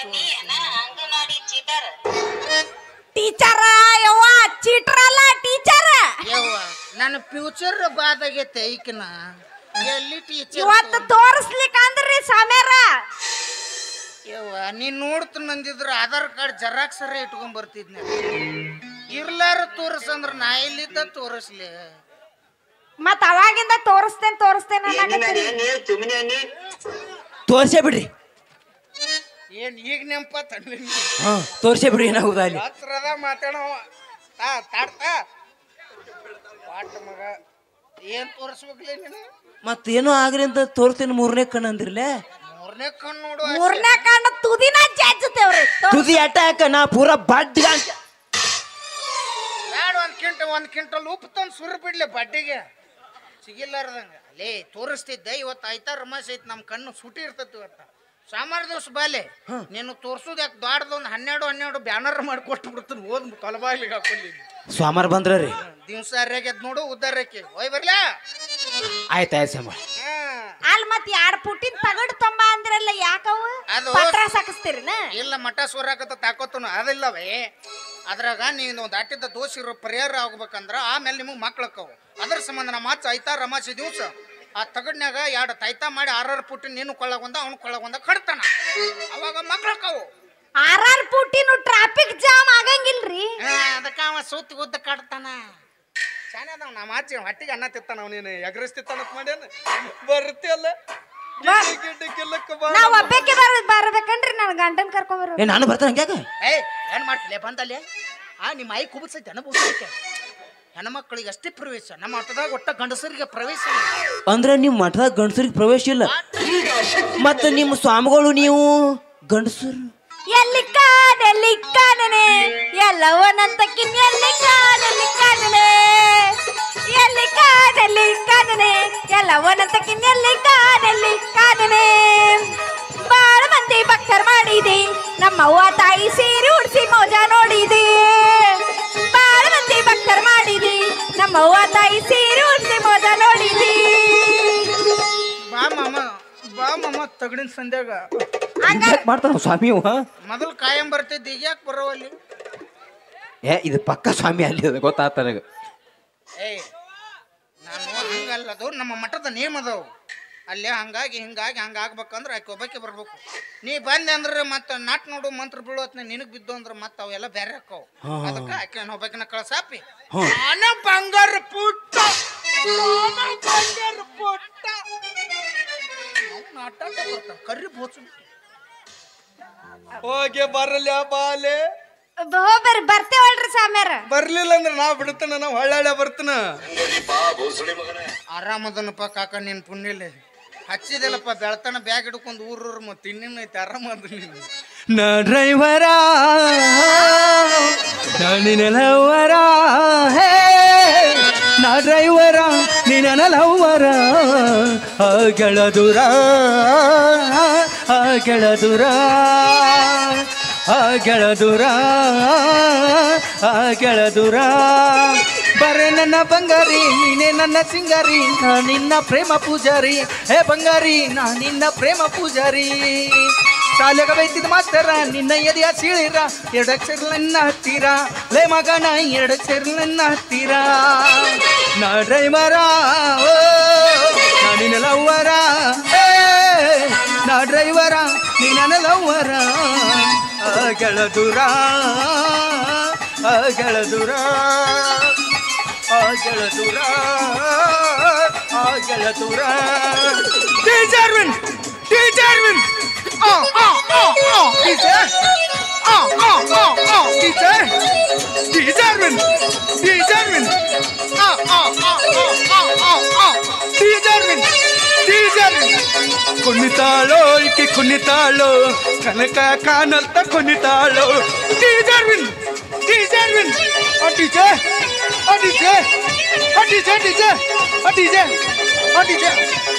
ಟೀಚರ ಯವ್ವ ಚೀಟ್ರಲ್ಲ ಟೀಚರ್ ಯವ್ವ ನನ್ನ ಫ್ಯೂಚರ್ ಬಾದಾಗೈತೆ ಈಕಿನ ಎಲ್ಲಿ ಟೀಚರ್ ಇವತ್ತು ತೋರಿಸ್ಲಿಕ್ಕೆ ಅಂದ್ರಿ ಸಾಮ್ಯಾರ ಯವ್ವ ನೀನ್ ನೋಡ್ತು ನಂದಿದ್ರ ಆಧಾರ್ ಕಾರ್ಡ್ ಜೆರಾಕ್ಸರ ಇಟ್ಕೊಂಡ್ ಬರ್ತಿದ್ನ ಇರ್ಲಾರ ತೋರಿಸಂದ್ರ ನಾ ಎಲ್ಲಿದ್ದ ತೋರಿಸ್ಲಿ ಮತ್ ಅವಾಗಿಂದ ತೋರಿಸ್ತೇನ್ ತೋರಿಸ್ತೇನೆ ಅನ್ನಕತ್ತೀರಿ. ತೋರ್ಸೇ ಬಿಡ್ರಿ ಏನ್ ಈಗ ನೆಂಪ ತನ್ಲಿ ಹಾ ತೋರ್ಸೇ ಬಿಡ್ರಿ ಏನಾಗುದ ಅಲ್ಲಿ ಹತ್ರದ ಮಾತಾಡವ ತಾ ತಾಡ್ತಾ ಪಾಟ್ ಮಗ ಏನ್ ತೋರಿಸ್ಬೇಕಲೇ ನೀನು ಮತ್ತೇನೋ ಆಗ್ರಿ ಅಂತ ತೋರ್ತೀನಿ ಮೂರನೇ ಕಣ್ಣು ಅಂದ್ರಲ್ಲೇ ಮೂರನೇ ಕಣ್ಣು ನೋಡು ಮೂರನೇ ಕಂಡ ತುದಿನ ಜಜ್ಜತೇವ್ರಿ ತುದಿ ಅಟ್ಯಾಕ ನಾ ಪೂರ ಬಡ್ಡಿ ಅಂತ ಬ್ಯಾಡ ಒಂದ್ ಕ್ವಿಂಟ ಒಂದ್ ಕ್ವಿಂಟಲ್ ಉಪ್ಪು ತಂದು ಸುರ್ ಬಿಡ್ಲಿ ಬಡ್ಡಿಗೆ ಸಿಗಿಲ್ಲಾರ್ದಂಗ ಲೇ ತೋರಿಸ್ತಿದ್ದೆ ಇವತ್ತು ಆಯ್ತಾ ರಮಾಸ್ ಐತಿ ನಮ್ಮ ಕಣ್ಣು ಸುಟಿ ಇರ್ತೈತಿ ಇವತ್ತು ಸೋಮವಾರ ದಿವಸ ಬಾಲೆ ನೀನು ತೋರ್ಸೋದು ಯಾಕೆ ದೊಡ್ಡದೊಂದು ಹನ್ನೆರಡು ಹನ್ನೆರಡು ಬ್ಯಾನರ್ ಮಾಡಿ ಕೊಟ್ಟು ಬಿಡ್ತೀನಿ ಓದ್ ತೊಲಬಾಗ್ಲಿಗೆ ಹಾಕೊಳ್ಳಿ ಸ್ವಾಮರ್ ಬಂದ್ರ ರೀ ದಿವಸ ಅರ್ಯಾಗ್ಯದ ನೋಡು ಉದ್ದಾರಕ್ಕೆ ಹೋಯ್ ಬರ್ಲಾ ಆಯ್ತು ಆಯ್ತು ಸಂಬಳ ಅಲ್ಲಿ ಮತ್ ಎರಡ್ ಪುಟ್ಟಿನ ತಗಡ್ ತೊಂಬ ಅಂದ್ರಲ್ಲ ಯಾಕವು ಅದು- ಪತ್ರ ಸಾಕಿಸ್ತೀರಿನ ಇಲ್ಲ ಮಠ ಸೂರಾಕತ್ತ ತಾಕೋತನು ಅದಿಲ್ಲವೇ ಅದ್ರಾಗ ನೀನು ಒಂದು ಅಟ್ಟಿದ್ದ ದೋಷ ಇರೋ ಪರಿಹಾರ ಆಗ್ಬೇಕಂದ್ರ ಆಮೇಲೆ ನಿಮಗೆ ಮಕ್ಳಕ್ಕವು ಅದ್ರ ಸಂಬಂಧ ನಮ್ಮ ಮಾಚ ಐತಾ ರಮಾಸಿ ದಿವಸ ಆ ತಗಡ್ನ್ಯಾಗ ಎರಡು ತೈತಾ ಮಾಡಿ ಆರಾರು ಪುಟ್ಟಿ ನೀನು ಕೊಳ್ಳಾಗ ಒಂದ ಅವ್ನು ಕೊಳ್ಳಾಗ ಒಂದ ಕಡ್ತಾನ ಅವಾಗ ಮಕ್ಳಕ್ಕವು ಆರಾರ್ ಪುಟ್ಟಿನು ಟ್ರಾಫಿಕ್ ಜಾಮ್ ಆಗಂಗಿಲ್ರಿ ಅದಕ್ಕೆ ಅವ ಸೂತಿ ಉದ್ದ ಕಡ್ತಾನ ಶಾನೆ ಅದಾವ ನಮ್ಮ ಆಚೆ ಹೊಟ್ಟಿಗೆ ಅನ್ನ ತಿತ್ತಾನ ಅವ ನೀನು ಎಗರಿಸ್ತಿತ್ತಾನಂತ ಮಾಡ್ಯಾನ ಬರ್ತಿಯಲ್ಲ ಗಿಡ್ಡ ಗಿಡ್ಡ ಗಿಲ್ಲಕ್ಕ ಬಾ ನಾವ್ ಒಬ್ಬಕ್ಕೆ ಬರ ಬರ್ಬೇಕನ್ರಿ ನನ್ ಗಂಡನ್ ಕರ್ಕೊಂಡ್ ಬರೋ ಏ ನಾನು ಬರ್ತಾನೆ ಹಂಗ್ಯಾಕ ಏ ಏನ್ ಮಾಡ್ತಿಲ್ಲ ಬಂದಲ್ಲಿ ಆ ನಿಮ್ಮ ಐ ಕುಬಸೈತೆ ಅನುಭವಿಸೈತೆ ಹೆಣ್ಮಕ್ಳಿಗೆ ಅಷ್ಟೇ ಪ್ರವೇಶ ನಮ್ಮ ಆಟದಾಗ ಒಟ್ಟ ಗಂಡಸರಿಗೆ ಪ್ರವೇಶ ಇಲ್ಲ. ಅಂದ್ರೆ ನಿಮ್ಮ ಮಠದಾಗ ಗಂಡಸರಿಗೆ ಪ್ರವೇಶ ಇಲ್ಲ ಮತ್ತೆ ನಿಮ್ಮ ಸ್ವಾಮಿಗಳು ನೀವು ಗಂಡಸರು ಎಲ್ಲಿ ಕಾಣಲಿ ಕಾಣನೆ ಎಲ್ಲವನಂತಕ್ಕಿನ್ ಎಲ್ಲಿ ಕಾಣಲಿ ಕಾಣನೆ ಎಲ್ಲಿ ಕಾಣಲಿ ಕಾಣನೆ ಎಲ್ಲವನಂತಕ್ಕಿನ್ ಎಲ್ಲಿ ಕಾಣಲಿ ಕಾಣನೆ ಬಾಳ ಮಂದಿ ಭಕ್ತರ್ ಮಾಡಿದೆ ನಮ್ಮವ್ವ ತಾಯಿ ಸೀರೆ ಉಡ್ಸಿ ಮೋಜ ನೋಡಿದೆ ಬಾಳ ಮಂದಿ ಭಕ್ತರ್ ಮಾಡಿದೆ ನಮ್ಮವ್ವ ತಾಯಿ ಸೀರೆ ಉಡ್ಸಿ ಮೋಜ ನೋಡಿದೆ ಬಾ ಮಾಮ ಬಾ ಮಾಮ ತಗಡಿನ ಸಂಧ್ಯಾಗ ಹಿಂಗ್ಯಾಕ್ ಮಾಡ್ತಾನ ಸ್ವಾಮಿ ಇವ? ಮೊದಲು ಕಾಯಂ ಬರ್ತಿದ್ದ ಈಗ ಯಾಕೆ ಬರೋವಲ್ಲಿ ಏ ಇದು ಪಕ್ಕ ಸ್ವಾಮಿ ಅಲ್ಲಿ ಅದ ಗೊತ್ತಾತ ನನಗೆ ಏ ನಾನು ಹಂಗಲ್ಲದು ನಮ್ಮ ಮಠದ ನಿಯಮ ಅದಾವು ಅಲ್ಲೇ ಹಂಗಾಗಿ ಹಿಂಗಾಗಿ ಹಂಗಾಗ್ಬೇಕಂದ್ರೆ ಆಕೆ ಒಬ್ಬಕ್ಕೆ ಬರ್ಬೇಕು ನೀ ಬಂದೆ ಅಂದ್ರೆ ಮತ್ತೆ ನಾಟ್ ನೋಡು ಮಂತ್ರ ಬೀಳೋತ್ನ ನಿನಗ್ ಬಿದ್ದು ಅಂದ್ರೆ ಮತ್ತೆ ಅವೆಲ್ಲ ಬೇರೆ ಹಾಕವು ಅದಕ್ಕೆ ಆಕೆ ಒಬ್ಬಕಿನ ಕಳ್ಸಾಪಿ ನಾನ ಬಂಗಾರ ಪುಟ್ಟ ನಾನ ಬಂಗಾರ ಪುಟ್ಟ ಅವ್ನ್ ಆಟ ಆಟ ಬರ್ತಾನ, ಕರ್ರಿ ಬೋಚು ಹೋಗಿ ಬರಲ್ಲ ಬಾಲೆ ಹೋಗ್ಬರ್ರಿ ಬರ್ತೇವಲ್ರಿ ಸಾಮ್ಯಾರ ಬರ್ಲಿಲ್ಲ ಅಂದ್ರೆ ನಾ ಬಿಡ್ತಾನ ನಾ ಹೊಳ್ಳಾಳೆ ಬರ್ತಾನ ಬಾ ಬೋಸಡಿ ಮಗನೇ ಆರಾಮದನಪ್ಪ ಕಾಕ ನಿನ್ ಪುಣ್ಯಲೆ ಹಚ್ಚಿದಲ್ಲಪ್ಪ ಬೆಳ್ತಾನ ಬ್ಯಾಗ್ ಹಿಡ್ಕೊಂಡು ಊರೂರು ಮತ್ತೆ ಇನ್ನೇನೈತೆ ಆರಾಮದ ನೀನು ನಾ ಡ್ರೈವರ ನಿನ್ನ ಲವ್ವರ ಹೇ ನಾ ಡ್ರೈವರ ನಿನ್ನ ಲವ್ವರ ಆ ಗೆಳದುರ ಆ ಗೆಳದುರ ಆ ಗೆಳದುರ ಆ ಗೆಳದುರ ಬರೆ ನನ್ನ ಬಂಗಾರಿ ನೀನೇ ನನ್ನ ಸಿಂಗಾರಿ ನಾ ನಿನ್ನ ಪ್ರೇಮ ಪೂಜಾರಿ ಹೇ ಬಂಗಾರಿ ನಾ ನಿನ್ನ ಪ್ರೇಮ ಪೂಜಾರಿ ಶಾಲೆಗೆ ಬೈತಿದ್ ಮಾಸ್ತರ ನಿನ್ನ ಎದೆಯ ಸೀಳಿರ ಎರಡಕ್ಷರ ನನ್ನ ಹತ್ತಿರ ಲೇ ಮಗನ ಎರಡಕ್ಷರ ನನ್ನ ಹತ್ತಿರ ನಾ ಡ್ರೈವರ ಓ ನಾ ನಿನ್ನ ಲವ್ವರ ಏ, ನಾ ಡ್ರೈವರ ನೀ ನನ್ನ ಲವ್ವರ ಆ ಗೆಳದುರ ಆ ಗೆಳದುರ ಆ ಗೆಳದುರ ಆ ಗೆಳದುರ ಟೀಚರ್ವಿನ್ ಟೀಚರ್ವಿನ್ ಆ ಆ ಆ ಆ ಟೀಚರ್ ಆ ಆ ಆ ಆ ಟೀಚರ್ ಟೀಚರ್ವಿನ್ ಟೀಚರ್ವಿನ್ ಆ ಆ ಆ ಆ ಆ ಆ ಟೀಚರ್ವಿನ್ ಟೀಚರ್ವಿನ್ ಕುಣಿತಾಳೋ ಈಕೆ ಕುಣಿತಾಳೋ ಕನಕ ಕಾನಂತ ಕುಣಿತಾಳೋ ಟೀಚರ್ವಿನ್ ಟೀಚರ್ವಿನ್ ಆ ಟೀಚರ್ ಆ ಟೀಚರ್ ಆ ಟೀಚರ್ ಟೀಚರ್ ಆ ಟೀಚರ್ ಆ ಟೀಚರ್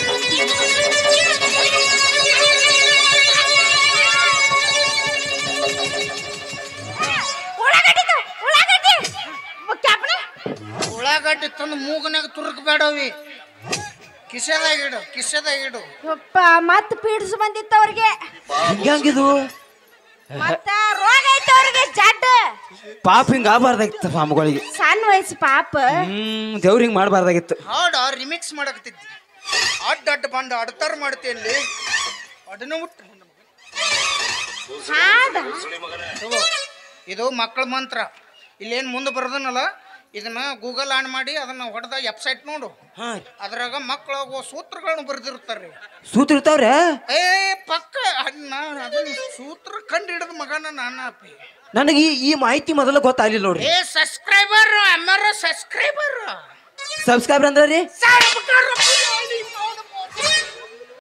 ಉಳ್ಳಾಗಡ್ಡಿ ಉಳ್ಳಾಗಡ್ಡಿ ಕ್ಯಾಪ್ನ ಉಳ್ಳಾಗಡ್ಡಿ ತಂದು ಮೂಗನಾಗ ತುರುಕ್ ಬೇಡವಿ ಕಿಸೆದಾಗ ಇಡು ಕಿಸೆದಾಗ ಇಡು ಯಪ್ಪ ಮತ್ ಪೀಡ್ಸ್ ಬಂದಿತ್ತು ಅವ್ರಿಗೆ ಹಿಂಗ್ಯಾಂಗಿದು ಮತ್ತ ರೋಗ ಐತೆ ಅವ್ರಿಗೆ ಜಡ್ ಪಾಪ ಹಿಂಗ ಆಗಬಾರ್ದಾಗಿತ್ತು ಸ್ವಾಮಿಗಳಿಗೆ ಸಣ್ಣ ವಯಸ್ಸು ಪಾಪ ಹ್ಮ್ ದೇವ್ರ ಹಿಂಗ್ ಮಾಡಬಾರ್ದಾಗಿತ್ತು ಹಾಡ ರಿಮಿಕ್ಸ್ ಮಾಡಕತ್ತಿದ್ದಿ ಅಡ್ಡ ಅಡ್ಡ ಬಂದು ಅಡ್ತಾರ ಮಾಡ್ತೀನಿ ಅದನ್ನ ಬಿಟ್ಟು ಹಾಡ ತಗೋ. ಇದು ಮಕ್ಕಳ ಮಂತ್ರ ಇಲ್ಲೇನು ಮುಂದೆ ಬರ್ದನಲ್ಲ ಇದನ್ನ ಗೂಗಲ್ ಆನ್ ಮಾಡಿ ಅದನ್ನ ಹೊಡೆದ ವೆಬ್ಸೈಟ್ ನೋಡು ಹಾ ಅದ್ರಾಗ ಮಕ್ಕಳು ಸೂತ್ರಗಳನ್ನು ಬರೆದಿರ್ತಾರೆ ಸೂತ್ ಇರ್ತಾವ್ರೆ ಏ ಪಕ್ಕ ಅಣ್ಣ ಅದನ್ನ ಸೂತ್ರ ಕಂಡು ಹಿಡಿದ ಮಗನ ನಾನು ಅಪ್ಪಿ ನನಗೆ ಈ ಈ ಮಾಹಿತಿ ಮೊದಲು ಗೊತ್ತಾಗ್ಲಿಲ್ಲ ನೋಡ್ರಿ ಏ ಸಬ್ಸ್ಕ್ರೈಬರ್ ಅಮ್ಮರ ಸಬ್ಸ್ಕ್ರೈಬರ್ ಸಬ್ಸ್ಕ್ರೈಬರ್ ಅಂದ್ರೆ ರೀ ಸಾಯ್ಬ್ಕಾರ